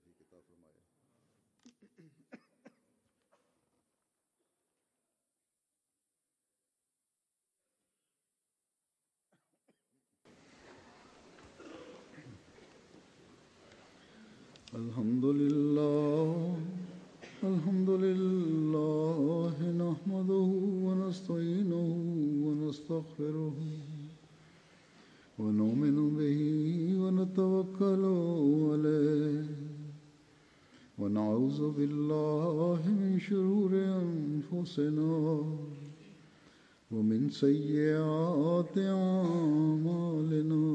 A: الحمد لله الحمد لله نحمده ونستعينه ونستغفره ونؤمن به ونتوكل عليه ونعوذ بالله من شرور أنفسنا ومن سيئات أعمالنا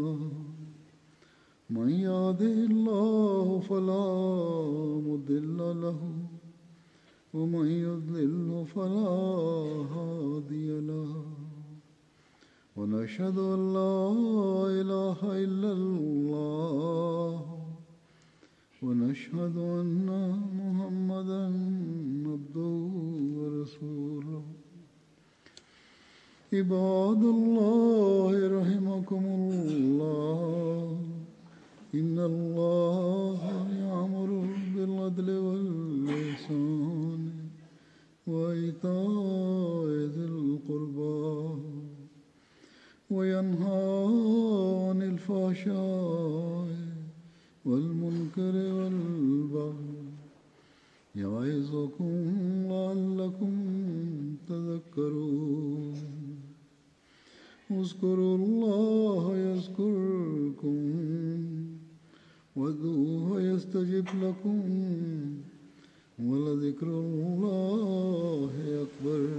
A: من يهده الله فلا مضل له ومن يضلل فلا هادي له ونشهد أن لا إله إلا الله ونشهد أن محمدا عبده ورسوله عباد الله رحمكم الله إن الله يأمر بالعدل والإحسان وإيتاء ذي القربى وينهى عن الفحشاء والمنكر والبغي يعظكم لعلكم تذكرون اذكروا الله يذكركم وادعوه يستجب لكم ولذكر الله أكبر